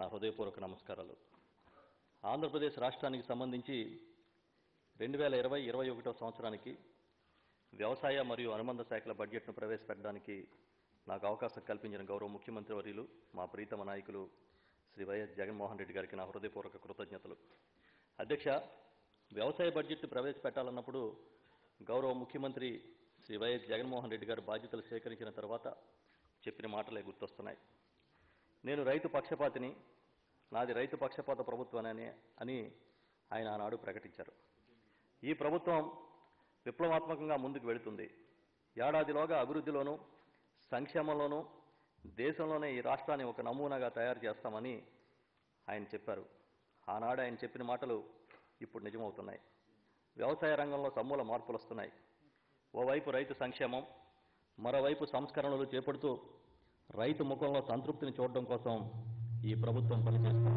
నా హృదయపూర్వక నమస్కారాలు ఆంధ్రప్రదేశ్ రాష్ట్రానికి సంబంధించి రెండు వేల ఇరవై ఇరవై ఒకటో సంవత్సరానికి వ్యవసాయ మరియు అనుబంధ శాఖల బడ్జెట్ను ప్రవేశపెట్టడానికి నాకు అవకాశం కల్పించిన గౌరవ ముఖ్యమంత్రి వర్యులు మా ప్రీతమ నాయకులు శ్రీ వైఎస్ జగన్మోహన్ రెడ్డి గారికి నా హృదయపూర్వక కృతజ్ఞతలు అధ్యక్ష వ్యవసాయ బడ్జెట్ ప్రవేశపెట్టాలన్నప్పుడు గౌరవ ముఖ్యమంత్రి శ్రీ వైఎస్ జగన్మోహన్ రెడ్డి గారు బాధ్యతలు స్వీకరించిన తర్వాత చెప్పిన మాటలే గుర్తొస్తున్నాయి నేను రైతు పక్షపాతిని నాది రైతు పక్షపాత ప్రభుత్వం అని అని ఆయన ఆనాడు ప్రకటించారు ఈ ప్రభుత్వం విప్లవాత్మకంగా ముందుకు వెళుతుంది ఏడాదిలోగా అభివృద్ధిలోనూ సంక్షేమంలోనూ దేశంలోనే ఈ రాష్ట్రాన్ని ఒక నమూనాగా తయారు చేస్తామని ఆయన చెప్పారు ఆనాడు ఆయన చెప్పిన మాటలు ఇప్పుడు నిజమవుతున్నాయి వ్యవసాయ రంగంలో సమూల మార్పులు వస్తున్నాయి ఓవైపు రైతు సంక్షేమం మరోవైపు సంస్కరణలు చేపడుతూ రైతు ముఖంలో సంతృప్తిని చూడడం కోసం ఈ ప్రభుత్వం పనిచేస్తుంది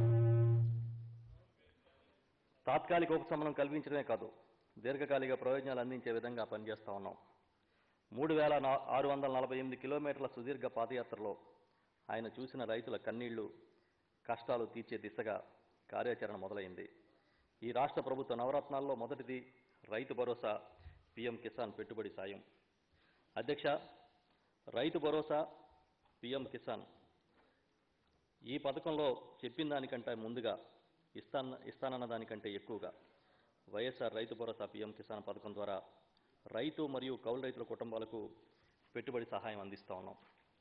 తాత్కాలిక ఉపశమనం కల్పించడమే కాదు దీర్ఘకాలిక ప్రయోజనాలు అందించే విధంగా పనిచేస్తా ఉన్నాం మూడు వేల నా- ఆరు వందల నలభై ఎనిమిది కిలోమీటర్ల సుదీర్ఘ పాదయాత్రలో ఆయన చూసిన రైతుల కన్నీళ్లు కష్టాలు తీర్చే దిశగా కార్యాచరణ మొదలైంది ఈ రాష్ట్ర ప్రభుత్వ నవరత్నాల్లో మొదటిది రైతు భరోసా పీఎం కిసాన్ పెట్టుబడి సాయం అధ్యక్ష రైతు భరోసా పీఎం కిసాన్ ఈ పథకంలో చెప్పిన దానికంటే ముందుగా ఇస్తాన ఇస్తానన్న దానికంటే ఎక్కువగా వైఎస్ఆర్ రైతు భరోసా పీఎం కిసాన్ పథకం ద్వారా రైతు మరియు కౌలు రైతుల కుటుంబాలకు పెట్టుబడి సహాయం అందిస్తా ఉన్నాం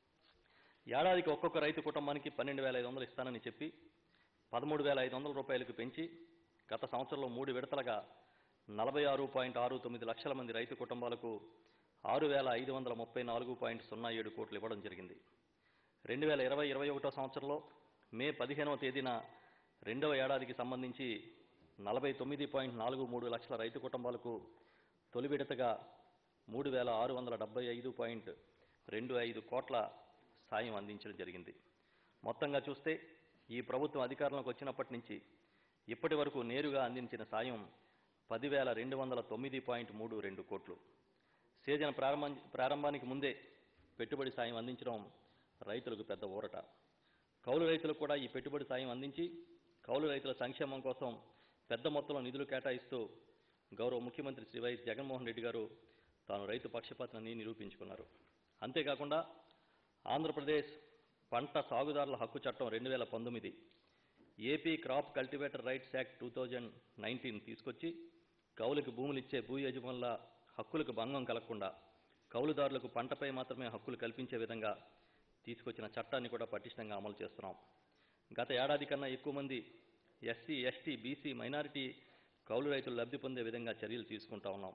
ఏడాదికి ఒక్కొక్క రైతు కుటుంబానికి పన్నెండు వేల ఐదు వందలు ఇస్తానని చెప్పి పదమూడు వేల ఐదు వందల రూపాయలకు పెంచి గత సంవత్సరంలో మూడు విడతలుగా నలభై ఆరు పాయింట్ ఆరు తొమ్మిది లక్షల మంది రైతు కుటుంబాలకు ఆరు వేల ఐదు వందల ముప్పై నాలుగు పాయింట్ సున్నా ఏడు కోట్లు ఇవ్వడం జరిగింది రెండు వేల ఇరవై ఇరవై ఒకటో సంవత్సరంలో మే పదిహేనవ తేదీన రెండవ ఏడాదికి సంబంధించి నలభై తొమ్మిది పాయింట్ నాలుగు మూడు లక్షల రైతు కుటుంబాలకు తొలి విడతగా మూడు వేల ఆరు వందల డెబ్బై ఐదు పాయింట్ రెండు ఐదు కోట్ల సాయం అందించడం జరిగింది మొత్తంగా చూస్తే ఈ ప్రభుత్వం అధికారంలోకి వచ్చినప్పటి నుంచి ఇప్పటి వరకు నేరుగా అందించిన సాయం పదివేల రెండు వందల తొమ్మిది పాయింట్ మూడు రెండు కోట్లు సీజన్ ప్రారంభం ప్రారంభానికి ముందే పెట్టుబడి సాయం అందించడం రైతులకు పెద్ద ఊరట కౌలు రైతులకు కూడా ఈ పెట్టుబడి సాయం అందించి కౌలు రైతుల సంక్షేమం కోసం పెద్ద మొత్తంలో నిధులు కేటాయిస్తూ గౌరవ ముఖ్యమంత్రి శ్రీ వైఎస్ జగన్మోహన్ రెడ్డి గారు తాను రైతు పక్షపాతాన్ని నిరూపించుకున్నారు అంతేకాకుండా ఆంధ్రప్రదేశ్ పంట సాగుదారుల హక్కు చట్టం రెండు వేల పంతొమ్మిది AP crop cultivator rights act two thousand nineteen తీసుకొచ్చి కౌలుకి భూములు ఇచ్చే భూ యజమానుల హక్కులకు భంగం కలగకుండా కౌలుదారులకు పంటపై మాత్రమే హక్కులు కల్పించే విధంగా తీసుకొచ్చిన చట్టాన్ని కూడా పటిష్టంగా అమలు చేస్తున్నాం గత ఏడాది కన్నా ఎక్కువ మంది ఎస్సీ ఎస్టీ బీసీ మైనారిటీ కౌలు రైతులు లబ్ధి పొందే విధంగా చర్యలు తీసుకుంటా ఉన్నాం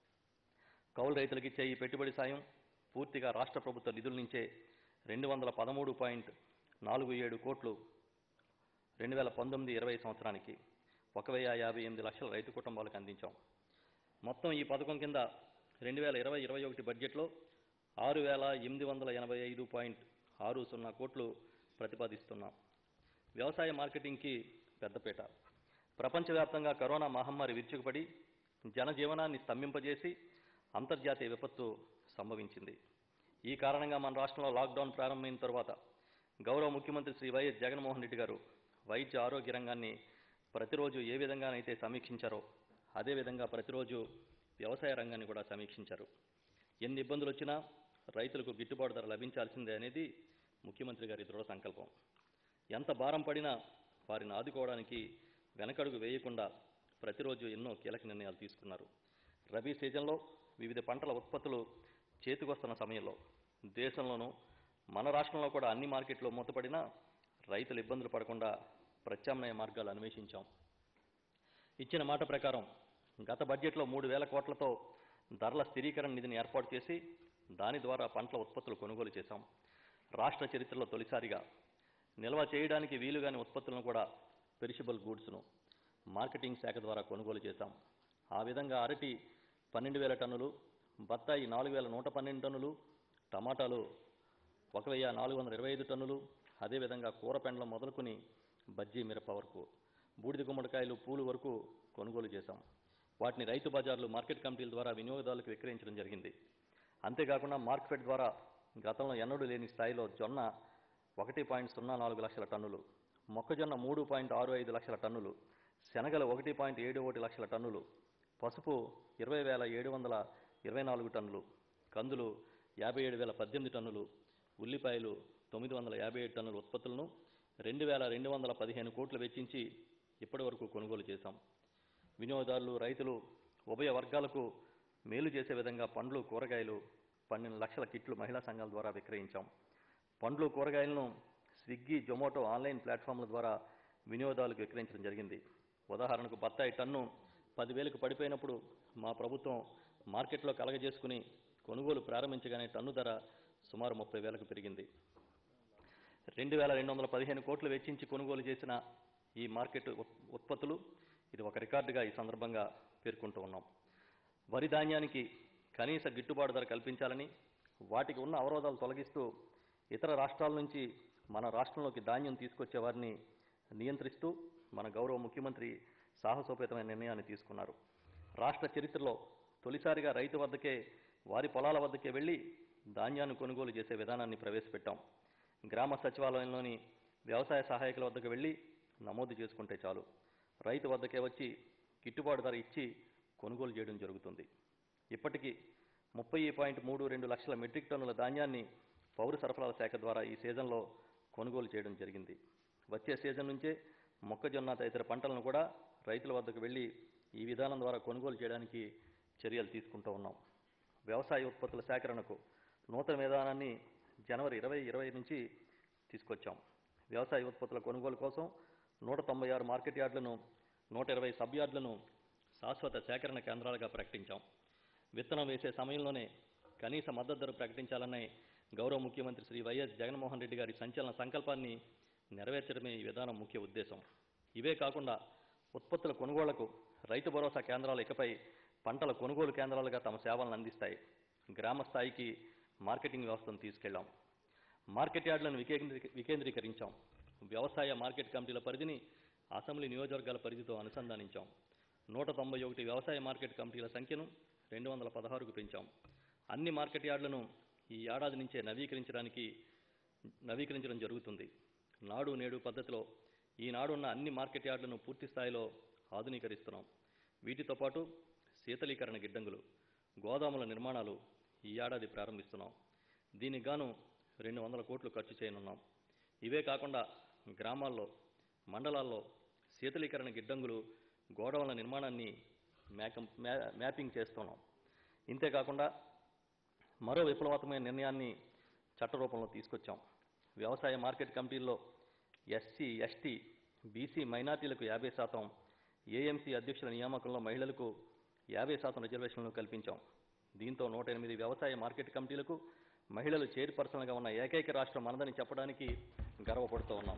కౌలు రైతులకు ఇచ్చే ఈ పెట్టుబడి సాయం పూర్తిగా రాష్ట్ర ప్రభుత్వ నిధుల నుంచే రెండు వందల పదమూడు పాయింట్ నాలుగు ఏడు కోట్లు రెండు వేల పంతొమ్మిది ఇరవై సంవత్సరానికి ఒక వెయ్యి యాభై ఎనిమిది లక్షల రైతు కుటుంబాలకు అందించాం మొత్తం ఈ పథకం కింద రెండు వేల ఇరవై ఇరవై ఒకటి బడ్జెట్లో ఆరు వేల ఎనిమిది వందల ఎనభై ఐదు పాయింట్ ఆరు సున్నా కోట్లు ప్రతిపాదిస్తున్నాం వ్యవసాయ మార్కెటింగ్కి పెద్దపీట ప్రపంచవ్యాప్తంగా కరోనా మహమ్మారి విరుచుకుపడి జనజీవనాన్ని స్తంభింపజేసి అంతర్జాతీయ విపత్తు సంభవించింది ఈ కారణంగా మన రాష్ట్రంలో లాక్డౌన్ ప్రారంభమైన తర్వాత గౌరవ ముఖ్యమంత్రి శ్రీ వైఎస్ జగన్మోహన్ రెడ్డి గారు వైద్య ఆరోగ్య రంగాన్ని ప్రతిరోజు ఏ విధంగానైతే సమీక్షించారో అదేవిధంగా ప్రతిరోజు వ్యవసాయ రంగాన్ని కూడా సమీక్షించారు ఎన్ని ఇబ్బందులు వచ్చినా రైతులకు గిట్టుబాటు ధర లభించాల్సిందే అనేది ముఖ్యమంత్రి గారి దృఢ సంకల్పం ఎంత భారం పడినా వారిని ఆదుకోవడానికి వెనకడుగు వేయకుండా ప్రతిరోజు ఎన్నో కీలక నిర్ణయాలు తీసుకున్నారు రబీ సీజన్లో వివిధ పంటల ఉత్పత్తులు చేతికొస్తున్న సమయంలో దేశంలోనూ మన రాష్ట్రంలో కూడా అన్ని మార్కెట్లు మూతపడినా రైతులు ఇబ్బందులు పడకుండా ప్రత్యామ్నాయ మార్గాలు అన్వేషించాం ఇచ్చిన మాట ప్రకారం గత బడ్జెట్లో మూడు వేల కోట్లతో ధరల స్థిరీకరణ నిధిని ఏర్పాటు చేసి దాని ద్వారా పంటల ఉత్పత్తులు కొనుగోలు చేశాం రాష్ట్ర చరిత్రలో తొలిసారిగా నిల్వ చేయడానికి వీలుగాని ఉత్పత్తులను కూడా పెరిషబుల్ గూడ్స్ను మార్కెటింగ్ శాఖ ద్వారా కొనుగోలు చేశాం ఆ విధంగా అరటి పన్నెండు వేల టన్నులు బత్తాయి నాలుగు వేల నూట పన్నెండు టన్నులు టమాటాలు ఒక వెయ్యి నాలుగు వందల ఇరవై ఐదు టన్నులు అదేవిధంగా కూర పెండ్లం మొదలుకొని బజ్జీ మిరప వరకు బూడిద గుమ్మడికాయలు పూలు వరకు కొనుగోలు చేశాం వాటిని రైతు బజార్లు మార్కెట్ కమిటీల ద్వారా వినియోగదారులకు విక్రయించడం జరిగింది అంతేకాకుండా మార్కెట్ ద్వారా గతంలో ఎన్నడూ లేని స్థాయిలో జొన్న ఒకటి పాయింట్ సున్నా నాలుగు లక్షల టన్నులు మొక్కజొన్న మూడు పాయింట్ ఆరు ఐదు లక్షల టన్నులు శనగలు ఒకటి పాయింట్ ఏడు ఒకటి లక్షల టన్నులు పసుపు ఇరవై వేల ఏడు వందల ఇరవై నాలుగు టన్నులు కందులు యాభై ఏడు వేల పద్దెనిమిది టన్నులు ఉల్లిపాయలు తొమ్మిది వందల యాభై ఏడు టన్నుల ఉత్పత్తులను రెండు వేల రెండు వందల పదిహేను కోట్లు వెచ్చించి ఇప్పటి వరకు కొనుగోలు చేశాం వినియోగదారులు రైతులు ఉభయ వర్గాలకు మేలు చేసే విధంగా పండ్లు కూరగాయలు పన్నెండు లక్షల కిట్లు మహిళా సంఘాల ద్వారా విక్రయించాం పండ్లు కూరగాయలను స్విగ్గీ జొమాటో ఆన్లైన్ ప్లాట్ఫామ్ల ద్వారా వినియోగదారులకు విక్రయించడం జరిగింది ఉదాహరణకు బత్తాయి టన్ను పదివేలకు పడిపోయినప్పుడు మా ప్రభుత్వం మార్కెట్లో కలగజేసుకుని కొనుగోలు ప్రారంభించగానే టన్ను ధర సుమారు ముప్పై వేలకు పెరిగింది రెండు వేల రెండు వందల పదిహేను కోట్లు వెచ్చించి కొనుగోలు చేసిన ఈ మార్కెట్ ఉత్- ఉత్పత్తులు ఇది ఒక రికార్డుగా ఈ సందర్భంగా పేర్కొంటూ ఉన్నాం వరి ధాన్యానికి కనీస గిట్టుబాటు ధర కల్పించాలని వాటికి ఉన్న అవరోధాలు తొలగిస్తూ ఇతర రాష్ట్రాల నుంచి మన రాష్ట్రంలోకి ధాన్యం తీసుకొచ్చే వారిని నియంత్రిస్తూ మన గౌరవ ముఖ్యమంత్రి సాహసోపేతమైన నిర్ణయాన్ని తీసుకున్నారు రాష్ట్ర చరిత్రలో తొలిసారిగా రైతు వద్దకే వారి పొలాల వద్దకే వెళ్ళి ధాన్యాన్ని కొనుగోలు చేసే విధానాన్ని ప్రవేశపెట్టాం గ్రామ సచివాలయంలోని వ్యవసాయ సహాయకుల వద్దకు వెళ్ళి నమోదు చేసుకుంటే చాలు రైతు వద్దకే వచ్చి గిట్టుబాటు ధర ఇచ్చి కొనుగోలు చేయడం జరుగుతుంది ఇప్పటికీ ముప్పై పాయింట్ మూడు రెండు లక్షల మెట్రిక్ టన్నుల ధాన్యాన్ని పౌర సరఫరాల శాఖ ద్వారా ఈ సీజన్లో కొనుగోలు చేయడం జరిగింది వచ్చే సీజన్ నుంచే మొక్కజొన్న తదితర పంటలను కూడా రైతుల వద్దకు వెళ్ళి ఈ విధానం ద్వారా కొనుగోలు చేయడానికి చర్యలు తీసుకుంటూ ఉన్నాం వ్యవసాయ ఉత్పత్తుల సేకరణకు నూతన విధానాన్ని జనవరి ఇరవై ఇరవై నుంచి తీసుకొచ్చాం వ్యవసాయ ఉత్పత్తుల కొనుగోలు కోసం నూట తొంభై ఆరు మార్కెట్ యార్డులను నూట ఇరవై సబ్ యార్డులను శాశ్వత సేకరణ కేంద్రాలుగా ప్రకటించాం విత్తనం వేసే సమయంలోనే కనీస మద్దతు ధర ప్రకటించాలనే గౌరవ ముఖ్యమంత్రి శ్రీ వైఎస్ జగన్మోహన్ రెడ్డి గారి సంచలన సంకల్పాన్ని నెరవేర్చడమే ఈ విధానం ముఖ్య ఉద్దేశం ఇవే కాకుండా ఉత్పత్తుల కొనుగోళ్లకు రైతు భరోసా కేంద్రాలు ఇకపై పంటల కొనుగోలు కేంద్రాలుగా తమ సేవలను అందిస్తాయి గ్రామ స్థాయికి మార్కెటింగ్ వ్యవస్థను తీసుకెళ్లాం మార్కెట్ యార్డులను వికేంద్రీ వికేంద్రీకరించాం వ్యవసాయ మార్కెట్ కమిటీల పరిధిని అసెంబ్లీ నియోజకవర్గాల పరిధితో అనుసంధానించాం నూట తొంభై ఒకటి వ్యవసాయ మార్కెట్ కమిటీల సంఖ్యను రెండు వందల పదహారుకు పెంచాం అన్ని మార్కెట్ యార్డులను ఈ ఏడాది నుంచే నవీకరించడానికి నవీకరించడం జరుగుతుంది నాడు నేడు పద్ధతిలో ఈనాడు ఉన్న అన్ని మార్కెట్ యార్డులను పూర్తి స్థాయిలో ఆధునీకరిస్తున్నాం వీటితో పాటు శీతలీకరణ గిడ్డంగులు గోదాముల నిర్మాణాలు ఈ ఏడాది ప్రారంభిస్తున్నాం దీనికి గాను రెండు వందల కోట్లు ఖర్చు చేయనున్నాం ఇవే కాకుండా గ్రామాల్లో మండలాల్లో శీతలీకరణ గిడ్డంగులు గోడౌన్ల నిర్మాణాన్ని మేకం మ్యా- మ్యాపింగ్ చేస్తున్నాం ఇంతేకాకుండా మరో విప్లవాత్మకమైన నిర్ణయాన్ని చట్ట రూపంలో తీసుకొచ్చాం వ్యవసాయ మార్కెట్ కమిటీల్లో ఎస్సీ ఎస్టీ బీసీ మైనార్టీలకు యాభై శాతం ఏఎంసీ అధ్యక్షుల నియామకంలో మహిళలకు యాభై శాతం రిజర్వేషన్లను కల్పించాం దీంతో నూట ఎనిమిది వ్యవసాయ మార్కెట్ కమిటీలకు మహిళలు చైర్పర్సన్గా ఉన్న ఏకైక రాష్ట్రం మనదని చెప్పడానికి గర్వపడుతూ ఉన్నాం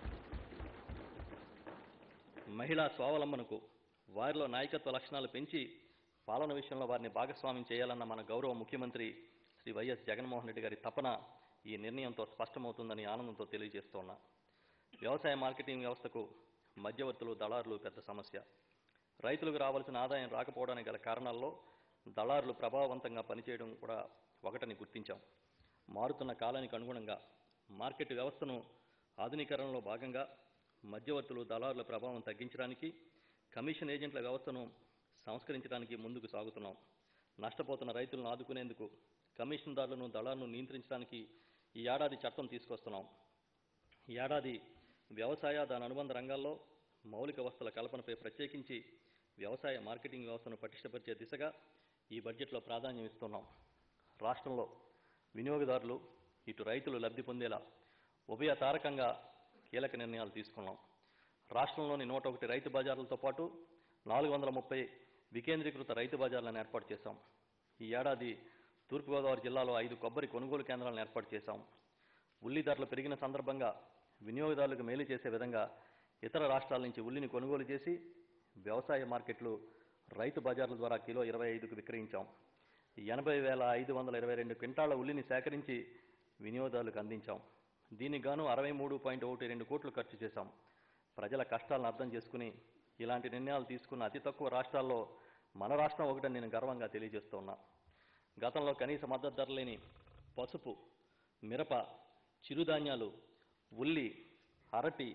మహిళా స్వావలంబనకు వారిలో నాయకత్వ లక్షణాలు పెంచి పాలన విషయంలో వారిని భాగస్వామ్యం చేయాలన్న మన గౌరవ ముఖ్యమంత్రి శ్రీ వైఎస్ జగన్మోహన్ రెడ్డి గారి తపన ఈ నిర్ణయంతో స్పష్టమవుతుందని ఆనందంతో తెలియజేస్తున్నా వ్యవసాయ మార్కెటింగ్ వ్యవస్థకు మధ్యవర్తులు దళారులు పెద్ద సమస్య రైతులకు రావాల్సిన ఆదాయం రాకపోవడానికి గల కారణాల్లో దళారులు ప్రభావవంతంగా పనిచేయడం కూడా ఒకటని గుర్తించాం మారుతున్న కాలానికి అనుగుణంగా మార్కెట్ వ్యవస్థను ఆధునీకరణలో భాగంగా మధ్యవర్తులు దళారుల ప్రభావం తగ్గించడానికి కమిషన్ ఏజెంట్ల వ్యవస్థను సంస్కరించడానికి ముందుకు సాగుతున్నాం నష్టపోతున్న రైతులను ఆదుకునేందుకు కమిషన్దారులను దళాలను నియంత్రించడానికి ఈ ఏడాది చట్టం తీసుకొస్తున్నాం ఈ ఏడాది వ్యవసాయ దాని అనుబంధ రంగాల్లో మౌలిక వస్తువుల కల్పనపై ప్రత్యేకించి వ్యవసాయ మార్కెటింగ్ వ్యవస్థను పటిష్టపరిచే దిశగా ఈ బడ్జెట్లో ప్రాధాన్యం ఇస్తున్నాం రాష్ట్రంలో వినియోగదారులు ఇటు రైతులు లబ్ధి పొందేలా ఉభయ తారకంగా కీలక నిర్ణయాలు తీసుకున్నాం రాష్ట్రంలోని నూట ఒకటి రైతు బజార్లతో పాటు నాలుగు వందల ముప్పై వికేంద్రీకృత రైతు బజార్లను ఏర్పాటు చేశాం ఈ ఏడాది తూర్పుగోదావరి జిల్లాలో ఐదు కొబ్బరి కొనుగోలు కేంద్రాలను ఏర్పాటు చేశాం ఉల్లి ధరలు పెరిగిన సందర్భంగా వినియోగదారులకు మేలు చేసే విధంగా ఇతర రాష్ట్రాల నుంచి ఉల్లిని కొనుగోలు చేసి వ్యవసాయ మార్కెట్లు రైతు బజార్ల ద్వారా కిలో ఇరవై ఐదుకు విక్రయించాం ఎనభై వేల ఐదు వందల ఇరవై రెండు క్వింటాళ్ల ఉల్లిని సేకరించి వినియోగదారులకు అందించాం దీనికి గాను అరవై మూడు పాయింట్ ఒకటి రెండు కోట్లు ఖర్చు చేశాం ప్రజల కష్టాలను అర్థం చేసుకుని ఇలాంటి నిర్ణయాలు తీసుకున్న అతి తక్కువ రాష్ట్రాల్లో మన రాష్ట్రం ఒకటని నేను గర్వంగా తెలియజేస్తూ ఉన్నా గతంలో కనీస మద్దతు ధర లేని పసుపు మిరప చిరుధాన్యాలు ఉల్లి అరటి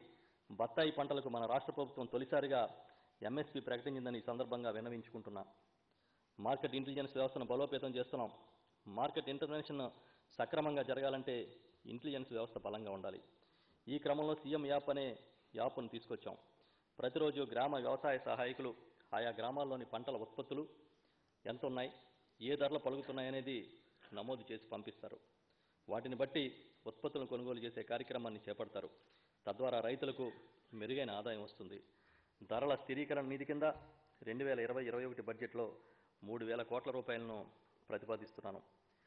బత్తాయి పంటలకు మన రాష్ట్ర ప్రభుత్వం తొలిసారిగా ఎంఎస్పి ప్రకటించిందని ఈ సందర్భంగా విన్నవించుకుంటున్నా మార్కెట్ ఇంటెలిజెన్స్ వ్యవస్థను బలోపేతం చేస్తున్నాం మార్కెట్ ఇంటర్వెన్షన్ సక్రమంగా జరగాలంటే ఇంటెలిజెన్స్ వ్యవస్థ బలంగా ఉండాలి ఈ క్రమంలో సీఎం యాప్ అనే యాప్ను తీసుకొచ్చాం ప్రతిరోజు గ్రామ వ్యవసాయ సహాయకులు ఆయా గ్రామాల్లోని పంటల ఉత్పత్తులు ఎంత ఉన్నాయి ఏ ధరలు పలుకుతున్నాయనేది నమోదు చేసి పంపిస్తారు వాటిని బట్టి ఉత్పత్తులను కొనుగోలు చేసే కార్యక్రమాన్ని చేపడతారు తద్వారా రైతులకు మెరుగైన ఆదాయం వస్తుంది ధరల స్థిరీకరణ నిధి కింద రెండు వేల ఇరవై ఇరవై ఒకటి బడ్జెట్లో మూడు వేల కోట్ల రూపాయలను ప్రతిపాదిస్తున్నాను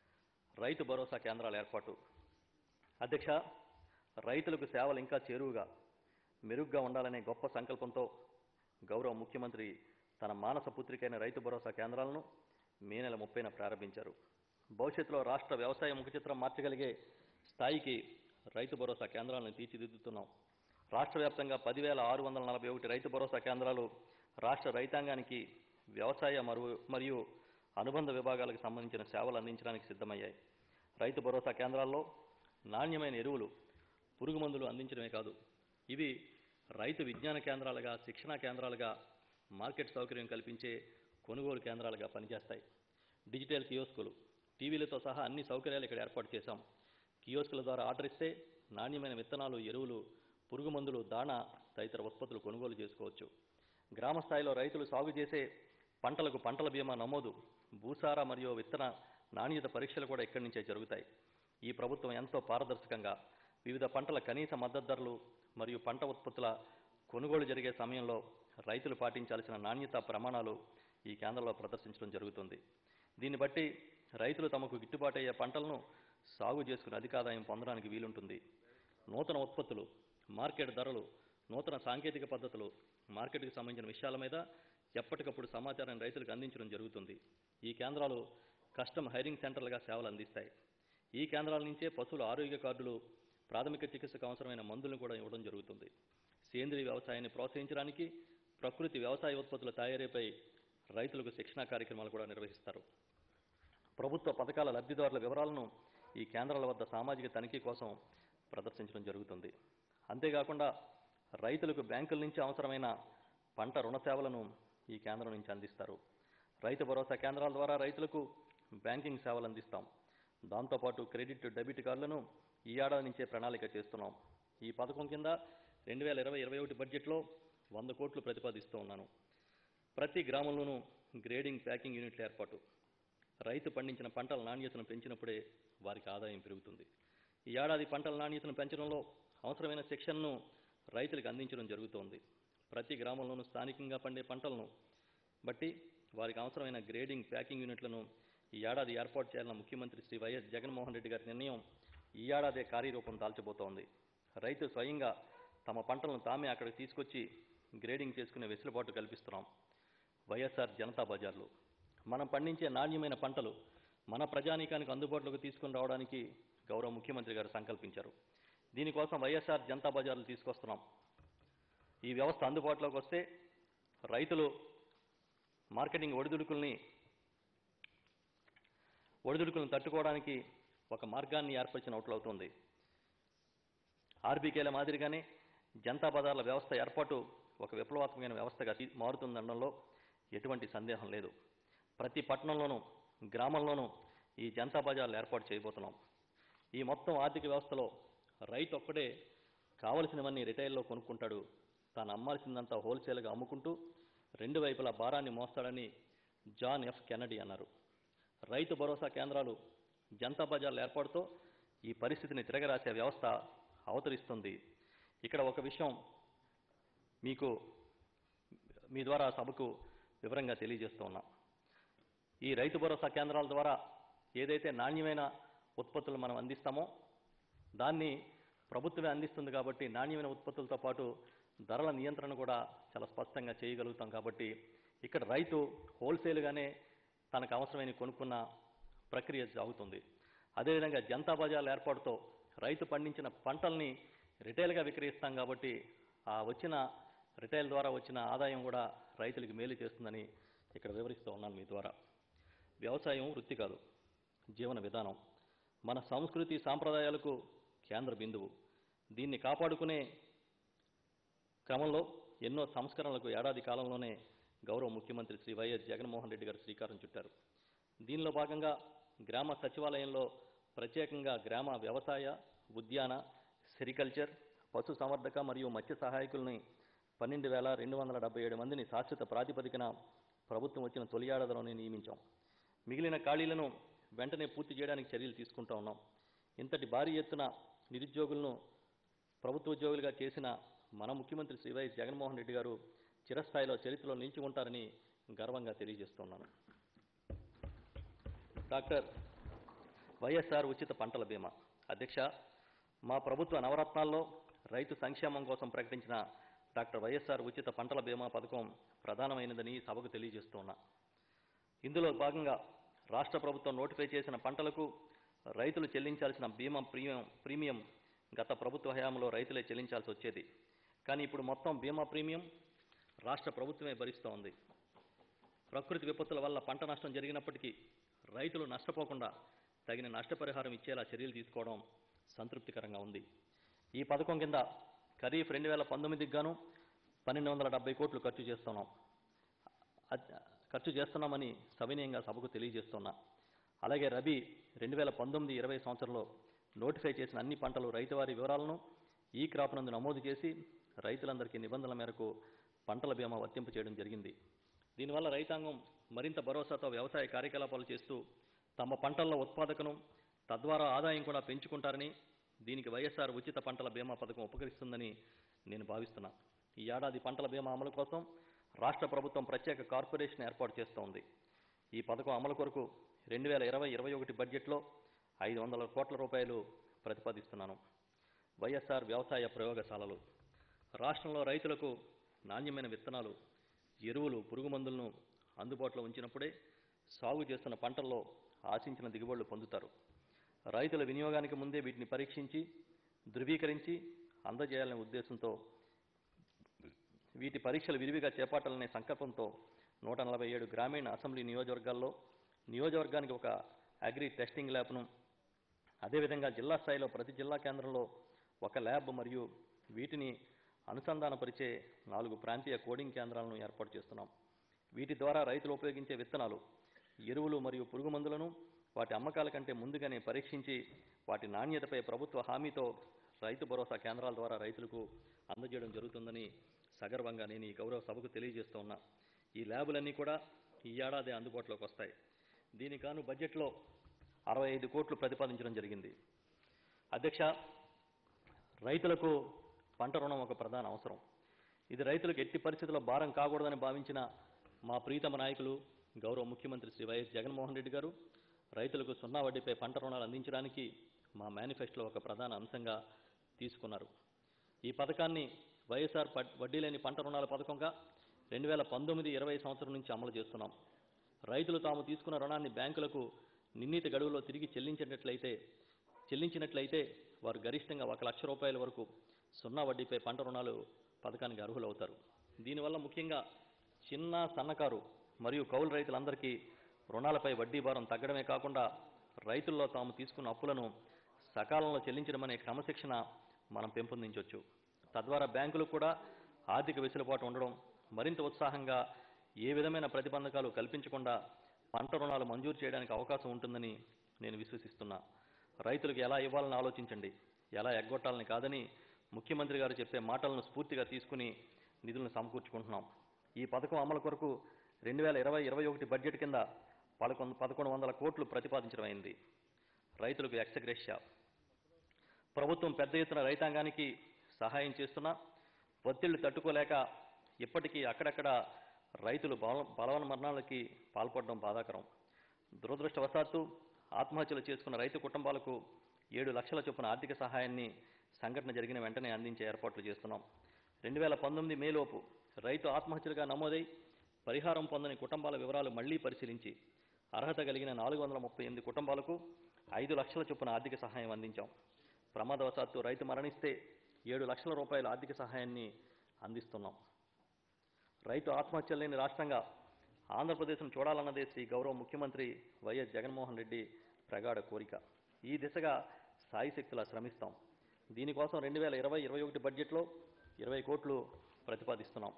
రైతు భరోసా కేంద్రాల ఏర్పాటు అధ్యక్ష రైతులకు సేవలు ఇంకా చేరువుగా మెరుగ్గా ఉండాలనే గొప్ప సంకల్పంతో గౌరవ ముఖ్యమంత్రి తన మానస పుత్రికైన రైతు భరోసా కేంద్రాలను మే నెల ముప్పైన ప్రారంభించారు భవిష్యత్తులో రాష్ట్ర వ్యవసాయ ముఖచిత్రం మార్చగలిగే స్థాయికి రైతు భరోసా కేంద్రాలను తీర్చిదిద్దుతున్నాం రాష్ట్ర వ్యాప్తంగా పదివేల ఆరు వందల నలభై ఒకటి రైతు భరోసా కేంద్రాలు రాష్ట్ర రైతాంగానికి వ్యవసాయ మరియు మరియు అనుబంధ విభాగాలకు సంబంధించిన సేవలు అందించడానికి సిద్ధమయ్యాయి రైతు భరోసా కేంద్రాల్లో నాణ్యమైన ఎరువులు పురుగు మందులు అందించడమే కాదు ఇవి రైతు విజ్ఞాన కేంద్రాలుగా శిక్షణా కేంద్రాలుగా మార్కెట్ సౌకర్యం కల్పించే కొనుగోలు కేంద్రాలుగా పనిచేస్తాయి డిజిటల్ కియోస్కులు టీవీలతో సహా అన్ని సౌకర్యాలు ఇక్కడ ఏర్పాటు చేశాం కియోస్కుల ద్వారా ఆర్డర్ ఇస్తే నాణ్యమైన విత్తనాలు ఎరువులు పురుగు మందులు దాణా తదితర ఉత్పత్తులు కొనుగోలు చేసుకోవచ్చు గ్రామ స్థాయిలో రైతులు సాగు చేసే పంటలకు పంటల బీమా నమోదు భూసార మరియు విత్తన నాణ్యత పరీక్షలు కూడా ఇక్కడి నుంచే జరుగుతాయి ఈ ప్రభుత్వం ఎంతో పారదర్శకంగా వివిధ పంటల కనీస మద్దతు ధరలు మరియు పంట ఉత్పత్తుల కొనుగోలు జరిగే సమయంలో రైతులు పాటించాల్సిన నాణ్యత ప్రమాణాలు ఈ కేంద్రంలో ప్రదర్శించడం జరుగుతుంది దీన్ని బట్టి రైతులు తమకు గిట్టుబాటు అయ్యే పంటలను సాగు చేసుకుని అధిక ఆదాయం పొందడానికి వీలుంటుంది నూతన ఉత్పత్తులు మార్కెట్ ధరలు నూతన సాంకేతిక పద్ధతులు మార్కెట్కి సంబంధించిన విషయాల మీద ఎప్పటికప్పుడు సమాచారాన్ని రైతులకు అందించడం జరుగుతుంది ఈ కేంద్రాలు కస్టమ్ హైరింగ్ సెంటర్లుగా సేవలు అందిస్తాయి ఈ కేంద్రాల నుంచే పశువుల ఆరోగ్య కార్డులు ప్రాథమిక చికిత్సకు అవసరమైన మందులను కూడా ఇవ్వడం జరుగుతుంది సేంద్రీయ వ్యవసాయాన్ని ప్రోత్సహించడానికి ప్రకృతి వ్యవసాయ ఉత్పత్తుల తయారీపై రైతులకు శిక్షణా కార్యక్రమాలు కూడా నిర్వహిస్తారు ప్రభుత్వ పథకాల లబ్ధిదారుల వివరాలను ఈ కేంద్రాల వద్ద సామాజిక తనిఖీ కోసం ప్రదర్శించడం జరుగుతుంది అంతేకాకుండా రైతులకు బ్యాంకుల నుంచి అవసరమైన పంట రుణ సేవలను ఈ కేంద్రం నుంచి అందిస్తారు రైతు భరోసా కేంద్రాల ద్వారా రైతులకు బ్యాంకింగ్ సేవలు అందిస్తాం దాంతోపాటు క్రెడిట్ డెబిట్ కార్డులను ఈ ఏడాది నుంచే ప్రణాళిక చేస్తున్నాం ఈ పథకం కింద రెండు వేల ఇరవై ఇరవై ఒకటి బడ్జెట్లో వంద కోట్లు ప్రతిపాదిస్తూ ఉన్నాను ప్రతి గ్రామంలోనూ గ్రేడింగ్ ప్యాకింగ్ యూనిట్ల ఏర్పాటు రైతు పండించిన పంటల నాణ్యతను పెంచినప్పుడే వారికి ఆదాయం పెరుగుతుంది ఈ ఏడాది పంటల నాణ్యతను పెంచడంలో అవసరమైన శిక్షణను రైతులకు అందించడం జరుగుతోంది ప్రతి గ్రామంలోనూ స్థానికంగా పండే పంటలను బట్టి వారికి అవసరమైన గ్రేడింగ్ ప్యాకింగ్ యూనిట్లను ఈ ఏడాది ఏర్పాటు చేయాలన్న ముఖ్యమంత్రి శ్రీ వైఎస్ జగన్మోహన్ రెడ్డి గారి నిర్ణయం ఈ ఏడాదే కార్యరూపం దాల్చబోతోంది రైతు స్వయంగా తమ పంటలను తామే అక్కడికి తీసుకొచ్చి గ్రేడింగ్ చేసుకునే వెసులుబాటు కల్పిస్తున్నాం వైఎస్ఆర్ జనతా బజార్లు మనం పండించే నాణ్యమైన పంటలు మన ప్రజానీకానికి అందుబాటులోకి తీసుకుని రావడానికి గౌరవ ముఖ్యమంత్రి గారు సంకల్పించారు దీనికోసం వైఎస్ఆర్ జనతా బజార్లు తీసుకొస్తున్నాం ఈ వ్యవస్థ అందుబాటులోకి వస్తే రైతులు మార్కెటింగ్ ఒడిదుడుకుల్ని ఒడిదుడుకులను తట్టుకోవడానికి ఒక మార్గాన్ని ఏర్పరిచినట్లవుతుంది ఆర్బీకేల మాదిరిగానే జనతా బజార్ల వ్యవస్థ ఏర్పాటు ఒక విప్లవాత్మకమైన వ్యవస్థగా తీ- మారుతుందనడంలో ఎటువంటి సందేహం లేదు ప్రతి పట్టణంలోనూ గ్రామంలోనూ ఈ జనతా బజార్లు ఏర్పాటు చేయబోతున్నాం ఈ మొత్తం ఆర్థిక వ్యవస్థలో రైతు ఒక్కడే కావలసినవన్నీ రిటైల్లో కొనుక్కుంటాడు తాను అమ్మాల్సిందంతా హోల్సేల్గా అమ్ముకుంటూ రెండు వైపులా భారాన్ని మోస్తాడని జాన్ ఎఫ్ కెన్నడీ అన్నారు రైతు భరోసా కేంద్రాలు జనతా బజార్ల ఏర్పాటుతో ఈ పరిస్థితిని తిరగరాసే వ్యవస్థ అవతరిస్తుంది ఇక్కడ ఒక విషయం మీకు మీ ద్వారా సభకు వివరంగా తెలియజేస్తూ ఉన్నా ఈ రైతు భరోసా కేంద్రాల ద్వారా ఏదైతే నాణ్యమైన ఉత్పత్తులు మనం అందిస్తామో దాన్ని ప్రభుత్వమే అందిస్తుంది కాబట్టి నాణ్యమైన ఉత్పత్తులతో పాటు ధరల నియంత్రణ కూడా చాలా స్పష్టంగా చేయగలుగుతాం కాబట్టి ఇక్కడ రైతు హోల్సేల్గానే తనకు అవసరమైన కొనుక్కున్న ప్రక్రియ సాగుతుంది అదేవిధంగా జనతా బజార్ల ఏర్పాటుతో రైతు పండించిన పంటల్ని రిటైల్గా విక్రయిస్తాం కాబట్టి ఆ వచ్చిన రిటైల్ ద్వారా వచ్చిన ఆదాయం కూడా రైతులకు మేలు చేస్తుందని ఇక్కడ వివరిస్తూ ఉన్నాను మీ ద్వారా వ్యవసాయం వృత్తి కాదు జీవన విధానం మన సంస్కృతి సాంప్రదాయాలకు కేంద్ర బిందువు దీన్ని కాపాడుకునే క్రమంలో ఎన్నో సంస్కరణలకు ఏడాది కాలంలోనే గౌరవ ముఖ్యమంత్రి శ్రీ వైఎస్ జగన్మోహన్ రెడ్డి గారు శ్రీకారం చుట్టారు దీనిలో భాగంగా గ్రామ సచివాలయంలో ప్రత్యేకంగా గ్రామ వ్యవసాయ ఉద్యాన సెరికల్చర్ పశు సంవర్ధక మరియు మత్స్య సహాయకుల్ని పన్నెండు వేల రెండు వందల డెబ్బై ఏడు మందిని శాశ్వత ప్రాతిపదికన ప్రభుత్వం వచ్చిన తొలి ఏడాదిలోనే నియమించాం మిగిలిన ఖాళీలను వెంటనే పూర్తి చేయడానికి చర్యలు తీసుకుంటూ ఉన్నాం ఇంతటి భారీ ఎత్తున నిరుద్యోగులను ప్రభుత్వ ఉద్యోగులుగా చేసిన మన ముఖ్యమంత్రి శ్రీ వైఎస్ జగన్మోహన్ రెడ్డి గారు చిరస్థాయిలో చరిత్రలో నిలిచి ఉంటారని గర్వంగా తెలియజేస్తున్నాను డాక్టర్ వైఎస్ఆర్ ఉచిత పంటల బీమా అధ్యక్ష మా ప్రభుత్వ నవరత్నాల్లో రైతు సంక్షేమం కోసం ప్రకటించిన డాక్టర్ వైఎస్ఆర్ ఉచిత పంటల బీమా పథకం ప్రధానమైనదని ఈ సభకు తెలియజేస్తున్నా ఇందులో భాగంగా రాష్ట్ర ప్రభుత్వం నోటిఫై చేసిన పంటలకు రైతులు చెల్లించాల్సిన బీమా ప్రీమియం ప్రీమియం గత ప్రభుత్వ హయాంలో రైతులే చెల్లించాల్సి వచ్చేది కానీ ఇప్పుడు మొత్తం బీమా ప్రీమియం రాష్ట్ర ప్రభుత్వమే భరిస్తోంది ప్రకృతి విపత్తుల వల్ల పంట నష్టం జరిగినప్పటికీ రైతులు నష్టపోకుండా తగిన నష్టపరిహారం ఇచ్చేలా చర్యలు తీసుకోవడం సంతృప్తికరంగా ఉంది ఈ పథకం కింద ఖరీఫ్ రెండు వేల పంతొమ్మిదికి గాను పన్నెండు వందల డెబ్బై కోట్లు ఖర్చు చేస్తున్నాం అద్- ఖర్చు చేస్తున్నామని సవినయంగా సభకు తెలియజేస్తున్నా అలాగే రబీ రెండు వేల పంతొమ్మిది ఇరవై సంవత్సరంలో నోటిఫై చేసిన అన్ని పంటలు రైతువారి వివరాలను ఈ క్రాప్ నందు నమోదు చేసి రైతులందరికీ నిబంధనల మేరకు పంటల బీమా వర్తింపు చేయడం జరిగింది దీనివల్ల రైతాంగం మరింత భరోసాతో వ్యవసాయ కార్యకలాపాలు చేస్తూ తమ పంటల్లో ఉత్పాదకను తద్వారా ఆదాయం కూడా పెంచుకుంటారని దీనికి వైఎస్ఆర్ ఉచిత పంటల బీమా పథకం ఉపకరిస్తుందని నేను భావిస్తున్నా ఈ ఏడాది పంటల బీమా అమలు కోసం రాష్ట్ర ప్రభుత్వం ప్రత్యేక కార్పొరేషన్ ఏర్పాటు చేస్తోంది ఈ పథకం అమలు కొరకు రెండు వేల ఇరవై ఇరవై ఒకటి బడ్జెట్లో ఐదు వందల కోట్ల రూపాయలు ప్రతిపాదిస్తున్నాను వైఎస్ఆర్ వ్యవసాయ ప్రయోగశాలలు రాష్ట్రంలో రైతులకు నాణ్యమైన విత్తనాలు ఎరువులు పురుగు మందులను అందుబాటులో ఉంచినప్పుడే సాగు చేస్తున్న పంటల్లో ఆశించిన దిగుబడులు పొందుతారు రైతుల వినియోగానికి ముందే వీటిని పరీక్షించి ధృవీకరించి అందజేయాలనే ఉద్దేశంతో వీటి పరీక్షలు విరివిగా చేపట్టాలనే సంకల్పంతో నూట నలభై ఏడు గ్రామీణ అసెంబ్లీ నియోజకవర్గాల్లో నియోజకవర్గానికి ఒక అగ్రి టెస్టింగ్ ల్యాబ్ను అదేవిధంగా జిల్లా స్థాయిలో ప్రతి జిల్లా కేంద్రంలో ఒక ల్యాబ్ మరియు వీటిని అనుసంధానపరిచే నాలుగు ప్రాంతీయ కోడింగ్ కేంద్రాలను ఏర్పాటు చేస్తున్నాం వీటి ద్వారా రైతులు ఉపయోగించే విత్తనాలు ఎరువులు మరియు పురుగు మందులను వాటి అమ్మకాల కంటే ముందుగానే పరీక్షించి వాటి నాణ్యతపై ప్రభుత్వ హామీతో రైతు భరోసా కేంద్రాల ద్వారా రైతులకు అందజేయడం జరుగుతుందని సగర్వంగా నేను ఈ గౌరవ సభకు తెలియజేస్తూ ఉన్నా ఈ ల్యాబులన్నీ కూడా ఈ ఏడాది అందుబాటులోకి వస్తాయి దీనికి గాను బడ్జెట్లో అరవై ఐదు కోట్లు ప్రతిపాదించడం జరిగింది అధ్యక్ష రైతులకు పంట రుణం ఒక ప్రధాన అవసరం ఇది రైతులకు ఎట్టి పరిస్థితుల్లో భారం కాకూడదని భావించిన మా ప్రీతమ నాయకులు గౌరవ ముఖ్యమంత్రి శ్రీ వైఎస్ జగన్మోహన్ రెడ్డి గారు రైతులకు సున్నా వడ్డీపై పంట రుణాలు అందించడానికి మా మేనిఫెస్టోలో ఒక ప్రధాన అంశంగా తీసుకున్నారు ఈ పథకాన్ని వైఎస్ఆర్ ప- వడ్డీ లేని పంట రుణాల పథకంగా రెండు వేల పంతొమ్మిది ఇరవై సంవత్సరం నుంచి అమలు చేస్తున్నాం రైతులు తాము తీసుకున్న రుణాన్ని బ్యాంకులకు నిర్ణీత గడువులో తిరిగి చెల్లించినట్లయితే చెల్లించినట్లయితే వారు గరిష్టంగా ఒక లక్ష రూపాయల వరకు సున్నా వడ్డీపై పంట రుణాలు పథకానికి అర్హులవుతారు దీనివల్ల ముఖ్యంగా చిన్న సన్నకారు మరియు కౌలు రైతులందరికీ రుణాలపై వడ్డీ భారం తగ్గడమే కాకుండా రైతుల్లో తాము తీసుకున్న అప్పులను సకాలంలో చెల్లించడం అనే క్రమశిక్షణ మనం పెంపొందించవచ్చు తద్వారా బ్యాంకులు కూడా ఆర్థిక వెసులుబాటు ఉండడం మరింత ఉత్సాహంగా ఏ విధమైన ప్రతిబంధకాలు కల్పించకుండా పంట రుణాలు మంజూరు చేయడానికి అవకాశం ఉంటుందని నేను విశ్వసిస్తున్నా రైతులకు ఎలా ఇవ్వాలని ఆలోచించండి ఎలా ఎగ్గొట్టాలని కాదని ముఖ్యమంత్రి గారు చెప్పే మాటలను స్ఫూర్తిగా తీసుకుని నిధులను సమకూర్చుకుంటున్నాం ఈ పథకం అమలు కొరకు రెండు వేల ఇరవై ఇరవై ఒకటి బడ్జెట్ కింద పదకొండు పదకొండు వందల కోట్లు ప్రతిపాదించడం అయింది రైతులకు ఎక్సగ్రెషియా ప్రభుత్వం పెద్ద ఎత్తున రైతాంగానికి సహాయం చేస్తున్నా ఒత్తిళ్లు తట్టుకోలేక ఇప్పటికీ అక్కడక్కడ రైతులు బల బలవన మరణాలకి పాల్పడడం బాధాకరం దురదృష్టవశాత్తు ఆత్మహత్యలు చేసుకున్న రైతు కుటుంబాలకు ఏడు లక్షల చొప్పున ఆర్థిక సహాయాన్ని సంఘటన జరిగిన వెంటనే అందించే ఏర్పాట్లు చేస్తున్నాం రెండు వేల పంతొమ్మిది మేలోపు రైతు ఆత్మహత్యలుగా నమోదై పరిహారం పొందని కుటుంబాల వివరాలు మళ్లీ పరిశీలించి అర్హత కలిగిన నాలుగు వందల ముప్పై ఎనిమిది కుటుంబాలకు ఐదు లక్షల చొప్పున ఆర్థిక సహాయం అందించాం ప్రమాదవశాత్తు రైతు మరణిస్తే ఏడు లక్షల రూపాయల ఆర్థిక సహాయాన్ని అందిస్తున్నాం రైతు ఆత్మహత్యలు లేని రాష్ట్రంగా ఆంధ్రప్రదేశ్ను చూడాలన్నదే శ్రీ గౌరవ ముఖ్యమంత్రి వైఎస్ జగన్మోహన్ రెడ్డి ప్రగాఢ కోరిక ఈ దిశగా సాయిశక్తులా శ్రమిస్తాం దీనికోసం రెండు వేల ఇరవై ఇరవై ఒకటి బడ్జెట్లో ఇరవై కోట్లు ప్రతిపాదిస్తున్నాం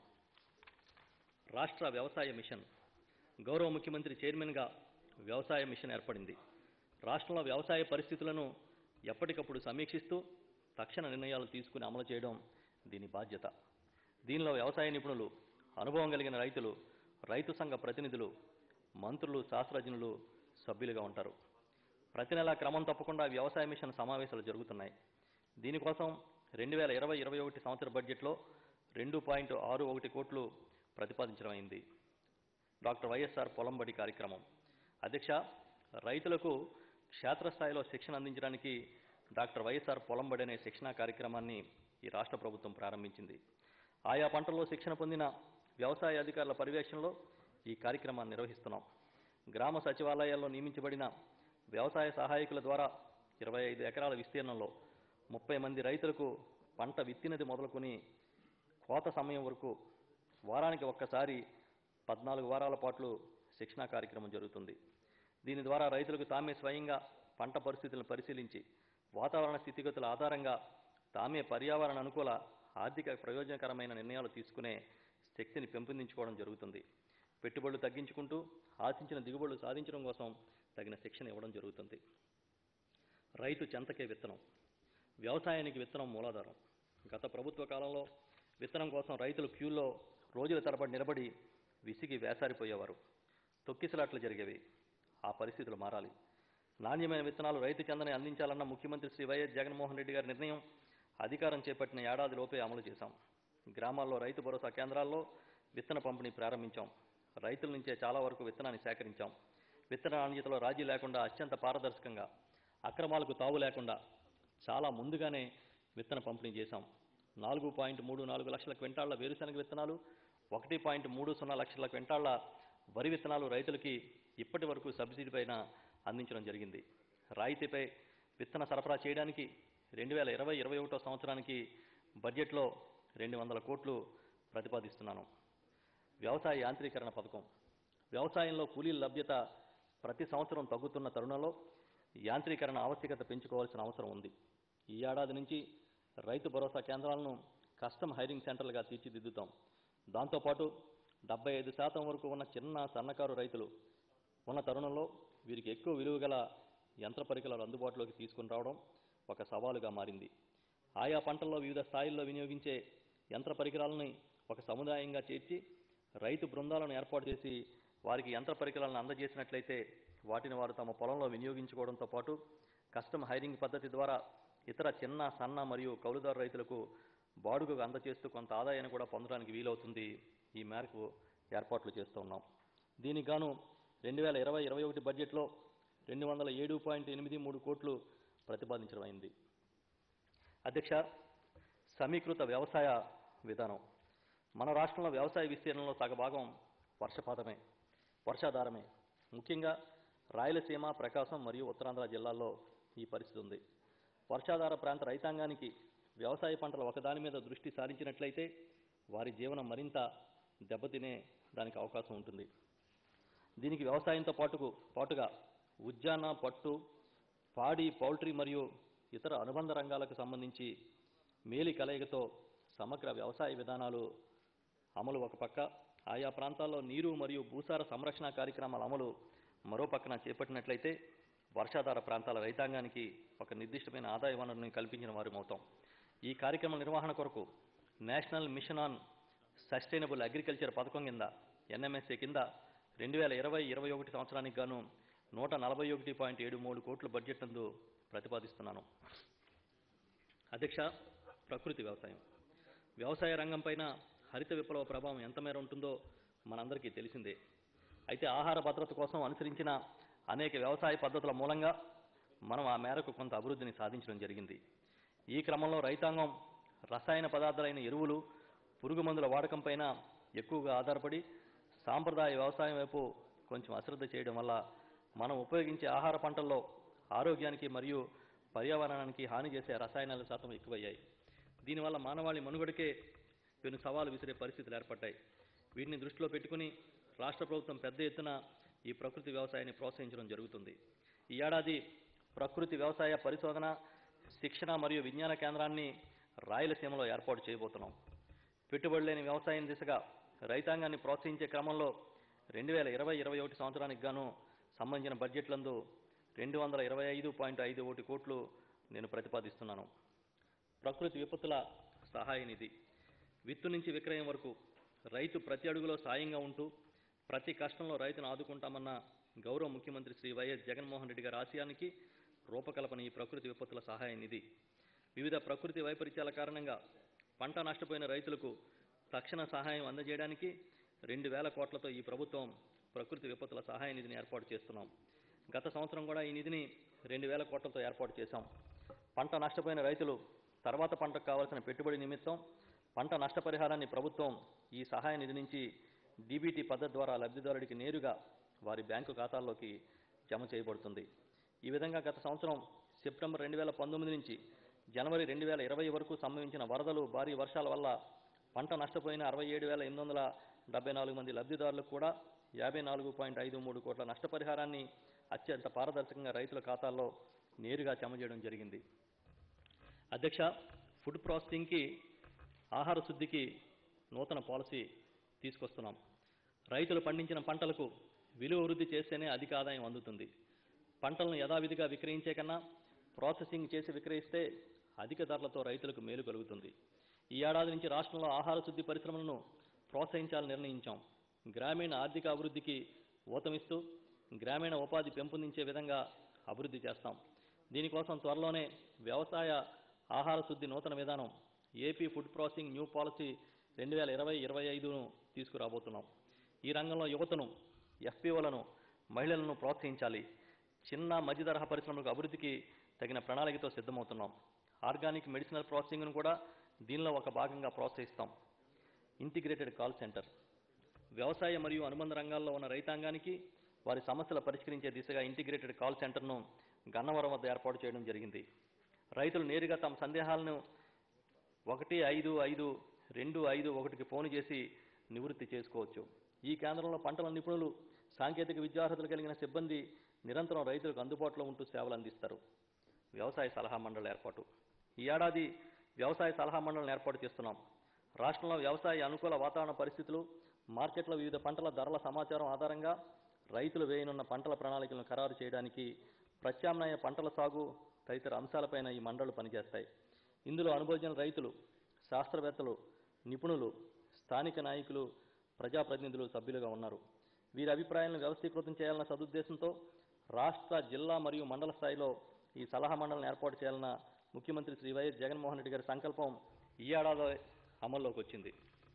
రాష్ట్ర వ్యవసాయ మిషన్ గౌరవ ముఖ్యమంత్రి చైర్మన్గా వ్యవసాయ మిషన్ ఏర్పడింది రాష్ట్రంలో వ్యవసాయ పరిస్థితులను ఎప్పటికప్పుడు సమీక్షిస్తూ తక్షణ నిర్ణయాలు తీసుకుని అమలు చేయడం దీని బాధ్యత దీనిలో వ్యవసాయ నిపుణులు అనుభవం కలిగిన రైతులు రైతు సంఘ ప్రతినిధులు మంత్రులు శాస్త్రజ్ఞులు సభ్యులుగా ఉంటారు ప్రతి నెల క్రమం తప్పకుండా వ్యవసాయ మిషన్ సమావేశాలు జరుగుతున్నాయి దీనికోసం రెండు వేల ఇరవై ఇరవై ఒకటి సంవత్సర బడ్జెట్లో రెండు పాయింట్ ఆరు ఒకటి కోట్లు ప్రతిపాదించడమైంది డాక్టర్ వైఎస్ఆర్ పొలంబడి కార్యక్రమం అధ్యక్ష రైతులకు క్షేత్రస్థాయిలో శిక్షణ అందించడానికి డాక్టర్ వైఎస్ఆర్ పొలంబడి అనే శిక్షణా కార్యక్రమాన్ని ఈ రాష్ట్ర ప్రభుత్వం ప్రారంభించింది ఆయా పంటల్లో శిక్షణ పొందిన వ్యవసాయ అధికారుల పర్యవేక్షణలో ఈ కార్యక్రమాన్ని నిర్వహిస్తున్నాం గ్రామ సచివాలయాల్లో నియమించబడిన వ్యవసాయ సహాయకుల ద్వారా ఇరవై ఐదు ఎకరాల విస్తీర్ణంలో ముప్పై మంది రైతులకు పంట విత్తినది మొదలుకొని కోత సమయం వరకు వారానికి ఒక్కసారి పద్నాలుగు వారాల పాటు శిక్షణా కార్యక్రమం జరుగుతుంది దీని ద్వారా రైతులకు తామే స్వయంగా పంట పరిస్థితులను పరిశీలించి వాతావరణ స్థితిగతుల ఆధారంగా తామే పర్యావరణ అనుకూల ఆర్థిక ప్రయోజనకరమైన నిర్ణయాలు తీసుకునే శక్తిని పెంపొందించుకోవడం జరుగుతుంది పెట్టుబడులు తగ్గించుకుంటూ ఆశించిన దిగుబడులు సాధించడం కోసం తగిన శిక్షణ ఇవ్వడం జరుగుతుంది రైతు చెంతకే విత్తనం వ్యవసాయానికి విత్తనం మూలాధారం గత ప్రభుత్వ కాలంలో విత్తనం కోసం రైతులు క్యూల్లో రోజుల తరబడి నిలబడి విసిగి వేసారిపోయేవారు తొక్కిసలాట్లు జరిగేవి ఆ పరిస్థితులు మారాలి నాణ్యమైన విత్తనాలు రైతు చందని అందించాలన్న ముఖ్యమంత్రి శ్రీ వైఎస్ జగన్మోహన్ రెడ్డి గారి నిర్ణయం అధికారం చేపట్టిన ఏడాది లోపే అమలు చేశాం గ్రామాల్లో రైతు భరోసా కేంద్రాల్లో విత్తన పంపిణీ ప్రారంభించాం రైతుల నుంచే చాలా వరకు విత్తనాన్ని సేకరించాం విత్తన నాణ్యతలో రాజీ లేకుండా అత్యంత పారదర్శకంగా అక్రమాలకు తావు లేకుండా చాలా ముందుగానే విత్తన పంపిణీ చేశాం నాలుగు పాయింట్ మూడు నాలుగు లక్షల క్వింటాళ్ల వేరుశనగ విత్తనాలు ఒకటి పాయింట్ మూడు సున్నా లక్షల క్వింటాళ్ల వరి విత్తనాలు రైతులకి ఇప్పటి వరకు సబ్సిడీ పైన అందించడం జరిగింది రాయితీపై విత్తన సరఫరా చేయడానికి రెండు వేల ఇరవై ఇరవై ఒకటో సంవత్సరానికి బడ్జెట్లో రెండు వందల కోట్లు ప్రతిపాదిస్తున్నాను వ్యవసాయ యాంత్రీకరణ పథకం వ్యవసాయంలో కూలీల లభ్యత ప్రతి సంవత్సరం తగ్గుతున్న తరుణంలో యాంత్రీకరణ ఆవశ్యకత పెంచుకోవాల్సిన అవసరం ఉంది ఈ ఏడాది నుంచి రైతు భరోసా కేంద్రాలను కస్టమ్ హైరింగ్ సెంటర్లుగా తీర్చిదిద్దుతాం దాంతోపాటు డెబ్బై ఐదు శాతం వరకు ఉన్న చిన్న సన్నకారు రైతులు ఉన్న తరుణంలో వీరికి ఎక్కువ విలువ గల యంత్ర పరికరాలు అందుబాటులోకి తీసుకుని రావడం ఒక సవాలుగా మారింది ఆయా పంటల్లో వివిధ స్థాయిల్లో వినియోగించే యంత్ర పరికరాలని ఒక సముదాయంగా చేర్చి రైతు బృందాలను ఏర్పాటు చేసి వారికి యంత్ర పరికరాలను అందజేసినట్లయితే వాటిని వారు తమ పొలంలో వినియోగించుకోవడంతో పాటు కస్టమ్ హైరింగ్ పద్ధతి ద్వారా ఇతర చిన్న సన్న మరియు కౌలుదారు రైతులకు బాడుగకు అందజేస్తూ కొంత ఆదాయాన్ని కూడా పొందడానికి వీలవుతుంది ఈ మేరకు ఏర్పాట్లు చేస్తూ ఉన్నాం దీనికి గాను రెండు వేల ఇరవై ఇరవై ఒకటి బడ్జెట్లో రెండు వందల ఏడు పాయింట్ ఎనిమిది మూడు కోట్లు ప్రతిపాదించడమైంది అధ్యక్ష సమీకృత వ్యవసాయ విధానం మన రాష్ట్రంలో వ్యవసాయ విస్తీర్ణంలో సగభాగం వర్షపాతమే వర్షాధారమే ముఖ్యంగా రాయలసీమ ప్రకాశం మరియు ఉత్తరాంధ్ర జిల్లాల్లో ఈ పరిస్థితి ఉంది వర్షాధార ప్రాంత రైతాంగానికి వ్యవసాయ పంటలు ఒకదాని మీద దృష్టి సారించినట్లయితే వారి జీవనం మరింత దెబ్బతినే దానికి అవకాశం ఉంటుంది దీనికి వ్యవసాయంతో పాటుకు పాటుగా ఉద్యాన పట్టు పాడి పౌల్ట్రీ మరియు ఇతర అనుబంధ రంగాలకు సంబంధించి మేలి కలయికతో సమగ్ర వ్యవసాయ విధానాలు అమలు ఒక పక్క ఆయా ప్రాంతాల్లో నీరు మరియు భూసార సంరక్షణ కార్యక్రమాల అమలు మరో పక్కన చేపట్టినట్లయితే వర్షాధార ప్రాంతాల రైతాంగానికి ఒక నిర్దిష్టమైన ఆదాయ వనరుని కల్పించిన వారమవుతాం ఈ కార్యక్రమం నిర్వహణ కొరకు national mission on sustainable agriculture పథకం కింద ఎన్ఎంఎస్ఏ కింద రెండు వేల ఇరవై ఇరవై ఒకటి సంవత్సరానికి గాను నూట నలభై ఒకటి పాయింట్ ఏడు మూడు కోట్ల బడ్జెట్ నందు ప్రతిపాదిస్తున్నాను అధ్యక్ష ప్రకృతి వ్యవసాయం వ్యవసాయ రంగం పైన హరిత విప్లవ ప్రభావం ఎంత మేర ఉంటుందో మనందరికీ తెలిసిందే అయితే ఆహార భద్రత కోసం అనుసరించిన అనేక వ్యవసాయ పద్ధతుల మూలంగా మనం ఆ మేరకు కొంత అభివృద్ధిని సాధించడం జరిగింది ఈ క్రమంలో రైతాంగం రసాయన పదార్థాలైన ఎరువులు పురుగు మందుల వాడకం పైన ఎక్కువగా ఆధారపడి సాంప్రదాయ వ్యవసాయం వైపు కొంచెం అశ్రద్ధ చేయడం వల్ల మనం ఉపయోగించే ఆహార పంటల్లో ఆరోగ్యానికి మరియు పర్యావరణానికి హాని చేసే రసాయనాల శాతం ఎక్కువయ్యాయి దీనివల్ల మానవాళి మనుగడకే పెను సవాలు విసిరే పరిస్థితులు ఏర్పడ్డాయి వీటిని దృష్టిలో పెట్టుకుని రాష్ట్ర ప్రభుత్వం పెద్ద ఎత్తున ఈ ప్రకృతి వ్యవసాయాన్ని ప్రోత్సహించడం జరుగుతుంది ఈ ఏడాది ప్రకృతి వ్యవసాయ పరిశోధన శిక్షణ మరియు విజ్ఞాన కేంద్రాన్ని రాయలసీమలో ఏర్పాటు చేయబోతున్నాం పెట్టుబడి లేని వ్యవసాయం దిశగా రైతాంగాన్ని ప్రోత్సహించే క్రమంలో రెండు వేల ఇరవై ఇరవై ఒకటి సంవత్సరానికి గాను సంబంధించిన బడ్జెట్లందు రెండు వందల ఇరవై ఐదు పాయింట్ ఐదు ఒకటి కోట్లు నేను ప్రతిపాదిస్తున్నాను ప్రకృతి విపత్తుల సహాయ నిధి విత్తు నుంచి విక్రయం వరకు రైతు ప్రతి అడుగులో సాయంగా ఉంటూ ప్రతి కష్టంలో రైతును ఆదుకుంటామన్న గౌరవ ముఖ్యమంత్రి శ్రీ వైఎస్ జగన్మోహన్ రెడ్డి గారి ఆశయానికి రూపకల్పన ఈ ప్రకృతి విపత్తుల సహాయ నిధి వివిధ ప్రకృతి వైపరీత్యాల కారణంగా పంట నష్టపోయిన రైతులకు తక్షణ సహాయం అందజేయడానికి రెండు వేల కోట్లతో ఈ ప్రభుత్వం ప్రకృతి విపత్తుల సహాయ నిధిని ఏర్పాటు చేస్తున్నాం గత సంవత్సరం కూడా ఈ నిధిని రెండు వేల కోట్లతో ఏర్పాటు చేశాం పంట నష్టపోయిన రైతులు తర్వాత పంటకు కావాల్సిన పెట్టుబడి నిమిత్తం పంట నష్టపరిహారాన్ని ప్రభుత్వం ఈ సహాయ నిధి నుంచి డీబీటీ పద్ధతి ద్వారా లబ్ధిదారుడికి నేరుగా వారి బ్యాంకు ఖాతాల్లోకి జమ చేయబడుతుంది ఈ విధంగా గత సంవత్సరం సెప్టెంబర్ రెండు వేల పంతొమ్మిది నుంచి జనవరి రెండు వేల ఇరవై వరకు సంభవించిన వరదలు భారీ వర్షాల వల్ల పంట నష్టపోయిన అరవై ఏడు వేల ఎనిమిది వందల డెబ్బై నాలుగు మంది లబ్ధిదారులకు కూడా యాభై నాలుగు పాయింట్ ఐదు మూడు కోట్ల నష్టపరిహారాన్ని అత్యంత పారదర్శకంగా రైతుల ఖాతాల్లో నేరుగా జమ చేయడం జరిగింది అధ్యక్ష ఫుడ్ ప్రాసెసింగ్కి ఆహార శుద్ధికి నూతన పాలసీ తీసుకొస్తున్నాం రైతులు పండించిన పంటలకు విలువ వృద్ధి చేస్తేనే అధిక ఆదాయం అందుతుంది పంటలను యథావిధిగా విక్రయించే కన్నా ప్రాసెసింగ్ చేసి విక్రయిస్తే అధిక ధరలతో రైతులకు మేలు కలుగుతుంది ఈ ఏడాది నుంచి రాష్ట్రంలో ఆహార శుద్ధి పరిశ్రమలను ప్రోత్సహించాలని నిర్ణయించాం గ్రామీణ ఆర్థిక అభివృద్ధికి ఊతమిస్తూ గ్రామీణ ఉపాధి పెంపొందించే విధంగా అభివృద్ధి చేస్తాం దీనికోసం త్వరలోనే వ్యవసాయ ఆహార శుద్ధి నూతన విధానం AP food processing new policy రెండు వేల ఇరవై ఇరవై ఐదును తీసుకురాబోతున్నాం ఈ రంగంలో యువతను ఎఫ్పిఓలను మహిళలను ప్రోత్సహించాలి చిన్న మధ్య తరహా పరిశ్రమలకు అభివృద్ధికి తగిన ప్రణాళికతో సిద్ధమవుతున్నాం ఆర్గానిక్ మెడిసినల్ ప్రాసెసింగ్ను కూడా దీనిలో ఒక భాగంగా ప్రోత్సహిస్తాం ఇంటిగ్రేటెడ్ కాల్ సెంటర్ వ్యవసాయ మరియు అనుబంధ రంగాల్లో ఉన్న రైతాంగానికి వారి సమస్యలు పరిష్కరించే దిశగా ఇంటిగ్రేటెడ్ కాల్ సెంటర్ను గన్నవరం వద్ద ఏర్పాటు చేయడం జరిగింది రైతులు నేరుగా తమ సందేహాలను ఒకటి ఐదు ఐదు రెండు ఐదు ఒకటికి ఫోన్ చేసి నివృత్తి చేసుకోవచ్చు ఈ కేంద్రంలో పంటల నిపుణులు సాంకేతిక విద్యార్హతలు కలిగిన సిబ్బంది నిరంతరం రైతులకు అందుబాటులో ఉంటూ సేవలు అందిస్తారు వ్యవసాయ సలహా మండలి ఏర్పాటు ఈ ఏడాది వ్యవసాయ సలహా మండలిని ఏర్పాటు చేస్తున్నాం రాష్ట్రంలో వ్యవసాయ అనుకూల వాతావరణ పరిస్థితులు మార్కెట్లో వివిధ పంటల ధరల సమాచారం ఆధారంగా రైతులు వేయనున్న పంటల ప్రణాళికలను ఖరారు చేయడానికి ప్రత్యామ్నాయ పంటల సాగు తదితర అంశాలపైన ఈ మండళ్లు పనిచేస్తాయి ఇందులో అనుభవజ్ఞ రైతులు శాస్త్రవేత్తలు నిపుణులు స్థానిక నాయకులు ప్రజాప్రతినిధులు సభ్యులుగా ఉన్నారు వీరి అభిప్రాయాలను వ్యవస్థీకృతం చేయాలన్న సదుద్దేశంతో రాష్ట్ర జిల్లా మరియు మండల స్థాయిలో ఈ సలహా మండలిని ఏర్పాటు చేయాలన్న ముఖ్యమంత్రి శ్రీ వైఎస్ జగన్మోహన్ రెడ్డి గారి సంకల్పం ఈ ఏడాది అమల్లోకి వచ్చింది